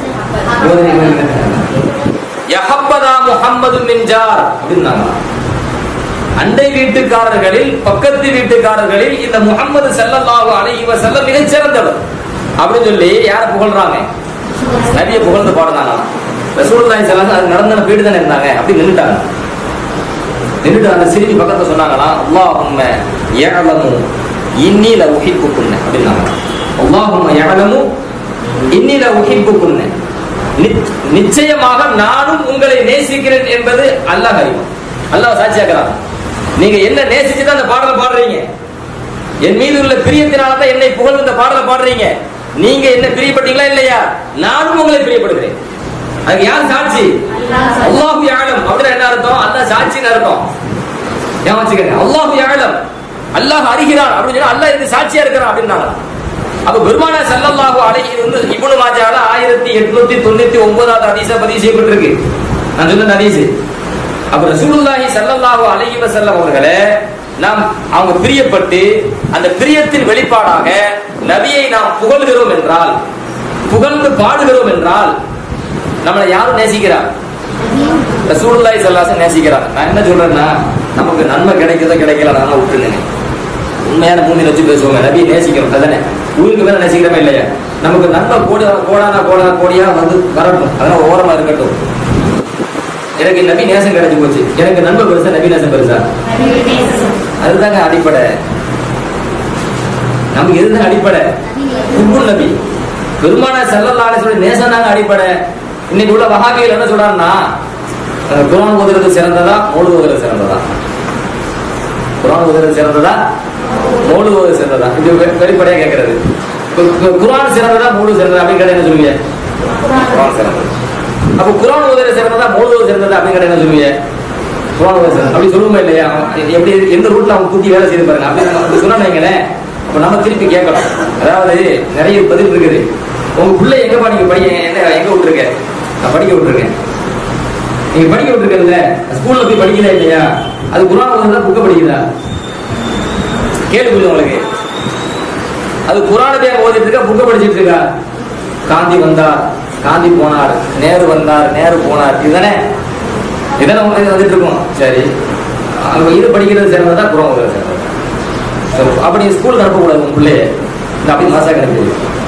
யஹப்பதா முஹம்மது மின்ஜார் அப்படின்னாங்க அண்டை வீட்டுக்காரர்களில் பக்கத்து வீட்டுக்காரர்களில் இந்த முகம்மது ஸல்லல்லாஹு அலைஹி வஸல்லம் மிகச் சிறந்தவர் அப்படின்னு சொல்லி யார புகழ்றாங்க நபியை புகழ்ந்து பாடுனாங்க ரசூலுல்லாஹி ஸல்லல்லாஹு அலைஹி அது நடந்த வீடு தானே இருந்தாங்க அப்படி நின்னுட்டாங்க நின்னுட்டு அந்த சிறுமி பக்கத்துல சொன்னாங்களா அல்லாஹும்ம யஅலமு இன்னி ல உஹிப்புக்குன்ன அப்படின்னாங்க அல்லாஹும்ம யஅலமு இன்னி ல உஹிப்புக்குன்ன நிச்- நிச்சயமாக நானும் உங்களை நேசிக்கிறேன் என்பது அல்லாஹ் அறிவான் அல்லாஹ் சாட்சியாக்குறான் நீங்க என்ன நேசிச்சு தான் அந்த பாடலை பாடுறீங்க என் மீது உள்ள பிரியத்தினால தான் என்னை புகழ்ந்து இந்த பாடலை பாடுறீங்க நீங்க என்ன பிரியப்பட்டீங்களா இல்லையா நானும் உங்களை பிரியப்படுகிறேன் அதுக்கு யார் சாட்சி அல்லாஹு யாழம் அப்படின்னா என்ன அர்த்தம் அல்லாஹ் சாட்சின்னு அர்த்தம் ஏன் வச்சுக்கங்க அல்லாஹு யாழம் அல்லாஹ் அறிகிறான் அப்படின்னு சொன்னா அல்லாஹ் இதுக்கு சாட்சியா இருக்கிறான் அப்படின்னாங்க அப்ப பெருமானா ஸல்லல்லாஹு அலைஹி வந்து இப்னு மாஜால ஆயிரத்தி எட்நூத்தி தொண்ணூத்தி ஒன்பதாவது ஹதீஸா பதிவு செய்யப்பட்டிருக்கு நான் சொன்ன ஹதீஸ் அப்ப ரசூலுல்லாஹி ஸல்லல்லாஹு அலைஹி வஸல்லம் அவர்களே நாம் அவங்க பிரியப்பட்டு அந்த பிரியத்தின் வெளிப்பாடாக நபியை நாம் புகழ்கிறோம் என்றால் புகழ்ந்து பாடுகிறோம் என்றால் நம்மளை யாரும் நேசிக்கிறார் ரசூலுல்லாஹி ஸல்லல்லாஹு நேசிக்கிறாங்க நான் என்ன சொல்றேன்னா நமக்கு நன்மை கிடைக்குதோ கிடைக்கல நான் விட்டுருங்க உண்மையான மூஞ்சி வச்சு பேசுவாங்க நபி நேசிக்கிறோம் அதானே ஊருக்கு மேல நேசிக்கிறோமா இல்லையா நமக்கு நன்மை கோடி கோடான கோடான கோடியா வந்து வரட்டும் அதெல்லாம் ஓரமா இருக்கட்டும் எனக்கு நபி நேசம் கிடைச்சு போச்சு எனக்கு நன்மை பெருசா நபி நேசம் பெருசா அதுதாங்க அடிப்படை நமக்கு எதுதான் அடிப்படை உப்புல் நபி பெருமான செல்லல்லாட சொல்லி நேசம் தாங்க அடிப்படை இன்னைக்கு உள்ள வகாபிகள் என்ன சொல்றாங்கன்னா அஹ், குர்ஆன் ஓதுறது சிறந்ததா மோடு ஓதுறது சிறந்ததா குர்ஆன் ஓதுறது சிறந்ததா மோடு ஓதுறது சிறந்ததா இது வெ- வெளிப்படையா கேட்கறது கு- கு- குர்ஆன் சிறந்ததா மூடு சிறந்ததா அப்படின்னு கேட்டா என்ன சொல்லுவீங்க குர்ஆன் சிறந்தது அப்ப குர்ஆன் ஓதுறது சிறந்ததா மோடு ஓதுறது சிறந்ததா அப்படின்னு கேட்டா என்ன சொல்லுவீங்க குர்ஆன் ஓதுறது சிறந்தது. அப்படி சொல்லுவோமா இல்லையா அவன் எப்படி எந்த ரூட்ல அவன் கூட்டி வேலை செய்து பாருங்க அப்படி நம்ம அப்படி சொன்னா வைங்களேன் அப்ப நம்ம திருப்பி கேட்கணும் அதாவது நிறைய பதில் இருக்குது உங்க பிள்ளை எங்க படிக்க படிக்க என்ன எங்க விட்டுருக்க நான் படிக்க விட்டுருக்கேன் நீங்க படிக்க விட்டுருக்கல ஸ்கூல்ல போய் படிக்கிறா இல்லையா அது குரான் ஓதுறதா புக்க படிக்கிறதா கேள்வி புரியுது உங்களுக்கு அது குரானதே ஓதிட்டு இருக்கா புக்க படிச்சிட்டு இருக்கா காந்தி வந்தார் காந்தி போனார் நேரு வந்தார் நேரு போனார் இதுதானே இதெல்லாம் உங்களுக்கு வந்துட்டு இருக்கும் சரி அவங்க இது படிக்கிறது சிறந்ததா குரான் ஓதுறது சிறந்ததா சரி, அப்படி ஸ்கூலுக்கு அனுப்பக்கூடாது உங்க பிள்ளைய இந்த அப்படி மாசா கிடக்கு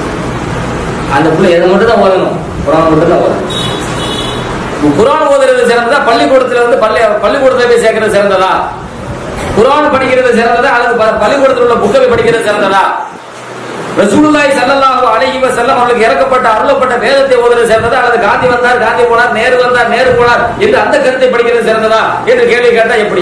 அந்த பிள்ளை எதை மட்டும் தான் ஓதணும் குரான் மட்டும் தான் ஓதணும் இப்ப குரான் ஓதுறது சிறந்ததா பள்ளிக்கூடத்துல வந்து பள்ளி பள்ளிக்கூடத்துல போய் சேர்க்கறது சிறந்ததா குரான் படிக்கிறது சிறந்ததா அல்லது ப- பள்ளிக்கூடத்தில் உள்ள புக்கை படிக்கிறது சிறந்ததா ரசூலுல்லாஹி ஸல்லல்லாஹு அலைஹி வஸல்லம் அவர்களுக்கு இறக்கப்பட்ட அருளப்பட்ட வேதத்தை ஓதுறது சிறந்ததா அல்லது காந்தி வந்தார் காந்தி போனார் நேரு வந்தார் நேரு போனார் என்று அந்த கருத்தை படிக்கிறது சிறந்ததா என்று கேள்வி கேட்டா எப்படி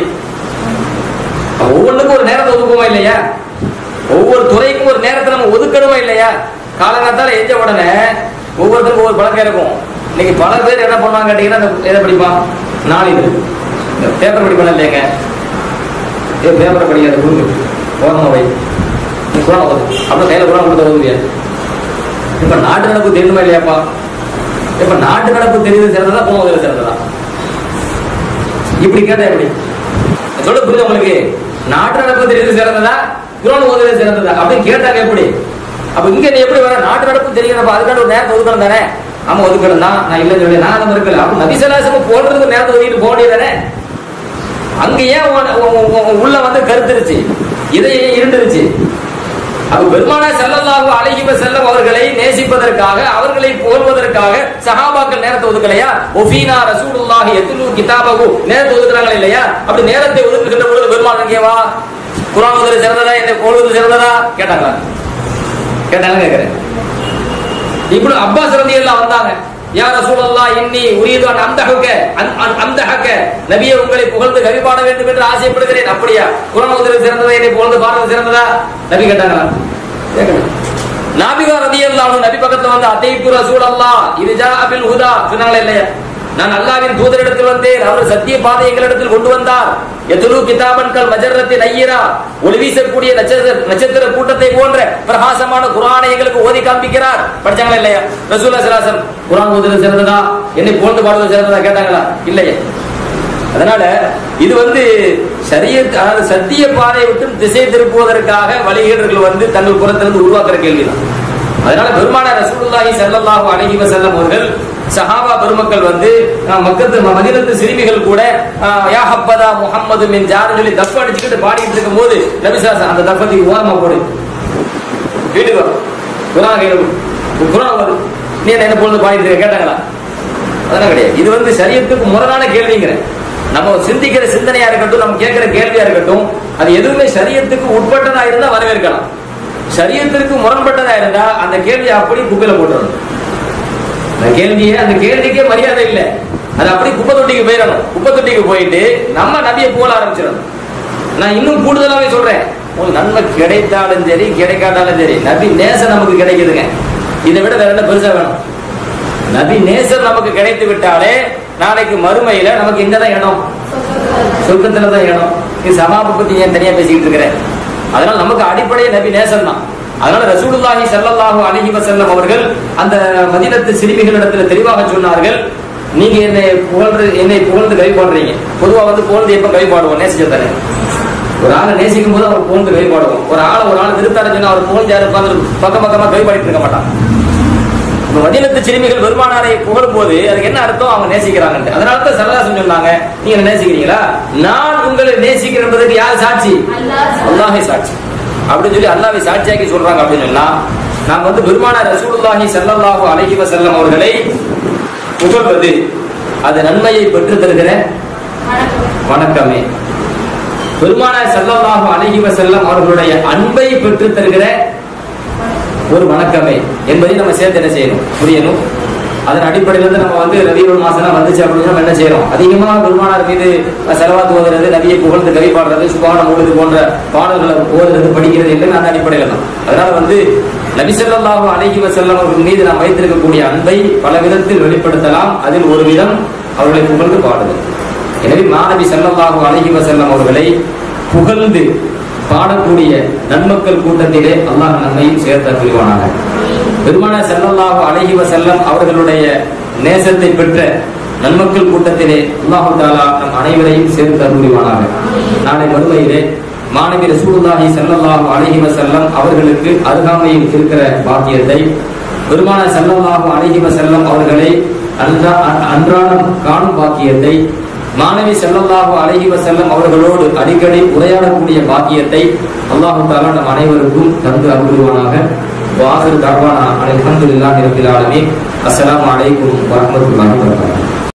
அப்ப ஒவ்வொன்றுக்கும் ஒரு நேரத்தை ஒதுக்குமா இல்லையா ஒவ்வொரு துறைக்கும் ஒரு நேரத்தை நம்ம ஒதுக்கணுமா இல்லையா காலங்காத்தால எஞ்ச உடனே ஒவ்வொருத்தருக்கும் ஒவ்வொரு பழக்கம் இருக்கும் இன்னைக்கு பல பேர் என்ன பண்ணுவாங்க கேட்டீங்கன்னா இந்த எதை படிப்பான் நாளிதழ் இந்த பேப்பர் படிப்பான இல்லையாங்க ஏ பேப்பரை படிக்காத கொடுங்க ஓரமா வை நீ குரான் ஓது அப்புறம் கையில குரான் கொடுத்து ஓதுவியா இப்ப நாட்டு நடப்பு தெரியணுமா இல்லையாப்பா இப்ப நாட்டு நடப்பு தெரியுது சிறந்ததா போன ஓதுறது சிறந்ததா இப்படி கேட்டா எப்படி சொல்ல புரியுது உங்களுக்கு நாட்டு நடப்பு தெரியுது சிறந்ததா குரான் ஓதுறது சிறந்ததா அப்படின்னு கேட்டாங்க எப்படி அப்ப இங்க நீ எப்படி வர நாட்டு நடப்பு தெரியும் அதுக்கான ஒரு நேரத்தை ஒதுக்கணும் தானே ஆமா ஒதுக்கணும் தான் நான் இல்லைன்னு சொல்லி நான் அந்த இருக்கல அப்ப நபிசலாசம் போடுறதுக்கு நேரத்தை ஒதுக்கிட்டு போக வேண்டியதானே அங்க ஏன் உன் உன் உன் உள்ள வந்து கருத்துருச்சு இதை இருந்துருச்சு அப்ப பெருமானா செல்லல்லாஹு அலைஹி வஸல்லம் அவர்களை நேசிப்பதற்காக அவர்களை புகழ்வதற்காக சஹாபாக்கள் நேரத்தை ஒதுக்கலையா ஒஃபீனா ரசூலுல்லாஹி யத்லு கிதாபஹு நேரத்தை ஒதுக்குறாங்க இல்லையா அப்படி நேரத்தை ஒதுக்குகின்ற பொழுது பெருமாள் அங்கே வா குர்ஆன் ஓதுறது சிறந்ததா இந்த போடுவது சிறந்ததா கேட்டாங்களா கேட்டாங்க கேக்குறேன் இப்படி அப்பாஸ் ரலியல்லாஹு வந்தாங்க யா ரசூலல்லாஹ் இன்னி உரீது அன் அம்தஹுக அன் அன் அம்தஹக நபியே உங்களை புகழ்ந்து கவி பாட வேண்டும் என்று ஆசைப்படுகிறேன் அப்படியா குர்ஆன் ஓதுறது சிறந்ததா என்னை புகழ்ந்து பாடுறது சிறந்ததா நபி கேட்டாங்களா கேட்கல நாபிகா ரலியல்லாஹு அன்ஹு நபி பக்கத்துல வந்து அத்தைத்து ரசூலல்லாஹ் இதுஜா அபில் ஹுதா சொன்னாங்களா இல்லையா நான் அல்லாவின் தூதரிடத்தில் வந்தேன் அவர் சத்திய பாதை எங்களிடத்தில் கொண்டு வந்தார் எத்துலு கிதாபன் கல் மஜரத்தின் ஐயரா ஒளி வீசக்கூடிய நட்சத்திர நட்சத்திர கூட்டத்தை போன்ற பிரகாசமான குரானை எங்களுக்கு ஓதி காண்பிக்கிறார் படிச்சாங்களா இல்லையா ரசூல்லா சலாசம் குரான் ஓதுறது சிறந்ததா என்னை போன்று பாடுவது சிறந்ததா கேட்டாங்களா இல்லையா அதனால இது வந்து சரியத் அதாவது சத்திய பாதையை விட்டு திசை திருப்புவதற்காக வழிகேடர்கள் வந்து தங்கள் புறத்திலிருந்து உருவாக்குற கேள்விதான் அதனால பெருமான ரசூலுல்லாஹி ஸல்லல்லாஹு அலைஹி வஸல்லம் அவர்கள் சஹாபா பெருமக்கள் வந்து அஹ், மக்கத்து மதீனத்து சிறுமிகள் கூட அஹ், யா ஹப்பதா முஹம்மது மின் ஜார்னு சொல்லி தப்பு அடிச்சுக்கிட்டு பாடிட்டு இருக்கும்போது நபி ஸல்லல்லாஹு அலைஹி அந்த தப்பத்துக்கு ஓரமா போடு வீட்டுக்கு வா குரான் கையில கொடு. குரான் வருது நீ என்ன என்ன பொழுது பாடிட்டு இருக்க கேட்டாங்களா அதெல்லாம் கிடையாது இது வந்து சரியத்துக்கு முரணான கேள்விங்கிறேன் நம்ம சிந்திக்கிற சிந்தனையா இருக்கட்டும் நம்ம கேட்கிற கேள்வியா இருக்கட்டும் அது எதுவுமே சரியத்துக்கு உட்பட்டதா இருந்தா வரவேற்கலாம் சரியத்திற்கு முரண்பட்டதா இருந்தா அந்த கேள்வியை அப்படி குப்பையில போட்டுறணும் அந்த கேள்வியே அந்த கேள்விக்கே மரியாதை இல்லை அது அப்படி குப்பை தொட்டிக்கு போயிடணும் குப்பை தொட்டிக்கு போயிட்டு நம்ம நபியை புகழ ஆரம்பிச்சிடணும் நான் இன்னும் கூடுதலாவே சொல்றேன் உங்களுக்கு நன்மை கிடைத்தாலும் சரி கிடைக்காட்டாலும் சரி நபி நேசம் நமக்கு கிடைக்குதுங்க இதை விட வேற என்ன பெருசா வேணும் நபி நேசர் நமக்கு கிடைத்து விட்டாலே நாளைக்கு மறுமையில நமக்கு இங்க தான் இடம் சொர்க்கத்துல தான் இடம் இது சமாப பத்தி ஏன் தனியா பேசிக்கிட்டு இருக்கிறேன் அதனால நமக்கு அடிப்படை நபி நேசன் தான் அதனால ரசூலுல்லாஹி ஸல்லல்லாஹு அலைஹி வஸல்லம் அவர்கள் அந்த மதீனத்து சிறுமிகளிடத்துல தெளிவாக சொன்னார்கள் நீங்க என்னை புகழ்ந்து என்னை புகழ்ந்து கை பாடுறீங்க பொதுவா வந்து புகழ்ந்து எப்ப கை பாடுவோம் நேசிச்ச தானே ஒரு ஆளை நேசிக்கும் போது அவர் புகழ்ந்து கை பாடுவோம் ஒரு ஆளை ஒரு ஆள் நிறுத்தாரு சொன்னா அவர் புகழ்ந்து யாரும் உட்கார்ந்து பக்கம் பக்கமா கை பாடிட்டு இருக்க மாட்டான் இப்ப மதீனத்து சிறுமிகள் பெருமானாரை புகழும் போது அதுக்கு என்ன அர்த்தம் அவங்க நேசிக்கிறாங்க அதனால தான் சரதாசன் சொன்னாங்க நீங்க என்ன நேசிக்கிறீங்களா நான் உங்களை நேசிக்கிறேன் என்பதற்கு யார் சாட்சி அல்லாஹே சாட்சி அப்படின்னு சொல்லி அல்லாஹ்வை சாட்சியாக்கி சொல்றாங்க அப்படின்னு சொன்னா நாம் வந்து பெருமானார் ரசூலுல்லாஹி ஸல்லல்லாஹு அலைஹி வஸல்லம் அவர்களை புகழ்வது அது நன்மையை பெற்று தருகிற வணக்கமே பெருமானார் ஸல்லல்லாஹு அலைஹி வஸல்லம் அவர்களுடைய அன்பை பெற்று தருகிற ஒரு வணக்கமே என்பதை நம்ம சேர்த்து என்ன செய்யணும் புரியணும் அதன் அடிப்படையில இருந்து நம்ம வந்து ரவியுல் மாசம் வந்துச்சு அப்படின்னு நம்ம என்ன செய்யறோம் அதிகமா பெருமானார் மீது செலவாத்து ஓதுறது நபியை புகழ்ந்து கவி பாடுறது சுபான முழுது போன்ற பாடல்களை ஓதுறது படிக்கிறது இல்லைன்னு அந்த அடிப்படையில தான் அதனால வந்து நபி ஸல்லல்லாஹு அலைஹி வஸல்லம் அவர்கள் மீது நாம் வைத்திருக்கக்கூடிய அன்பை பல விதத்தில் வெளிப்படுத்தலாம் அதில் ஒரு விதம் அவர்களை புகழ்ந்து பாடுதல் எனவே மாணவி ஸல்லல்லாஹு அலைஹி வஸல்லம் அவர்களை புகழ்ந்து பாடக்கூடிய நன்மக்கள் கூட்டத்திலே அல்லாஹ் நம்மையும் சேர்த்த புரிவானாக பெருமான செல்லல்லாஹு அலைஹி வஸல்லம் அவர்களுடைய நேசத்தை பெற்ற நன்மக்கள் கூட்டத்திலே அல்லாஹு தாலா நம் அனைவரையும் சேர்த்து அருள்வானாக நாளை மறுமையிலே மாணவி ரசூலுல்லாஹி ஸல்லல்லாஹு அலைஹி வஸல்லம் அவர்களுக்கு அருகாமையில் இருக்கிற பாக்கியத்தை பெருமான ஸல்லல்லாஹு அலைஹி வஸல்லம் அவர்களை அன்றா- அன்றாடம் காணும் பாக்கியத்தை மாணவி ஸல்லல்லாஹு அலைஹி வஸல்லம் அவர்களோடு அடிக்கடி உரையாடக்கூடிய பாக்கியத்தை அல்லாஹு தாலா நம் அனைவருக்கும் தந்து அருள்வானாக வாஹிர் தர்வானா அல்ஹம்துலில்லாஹி ரப்பில் ஆலமீன் அஸ்ஸலாமு அலைக்கும் வரஹ்மத்துல்லாஹி வபரகாத்துஹு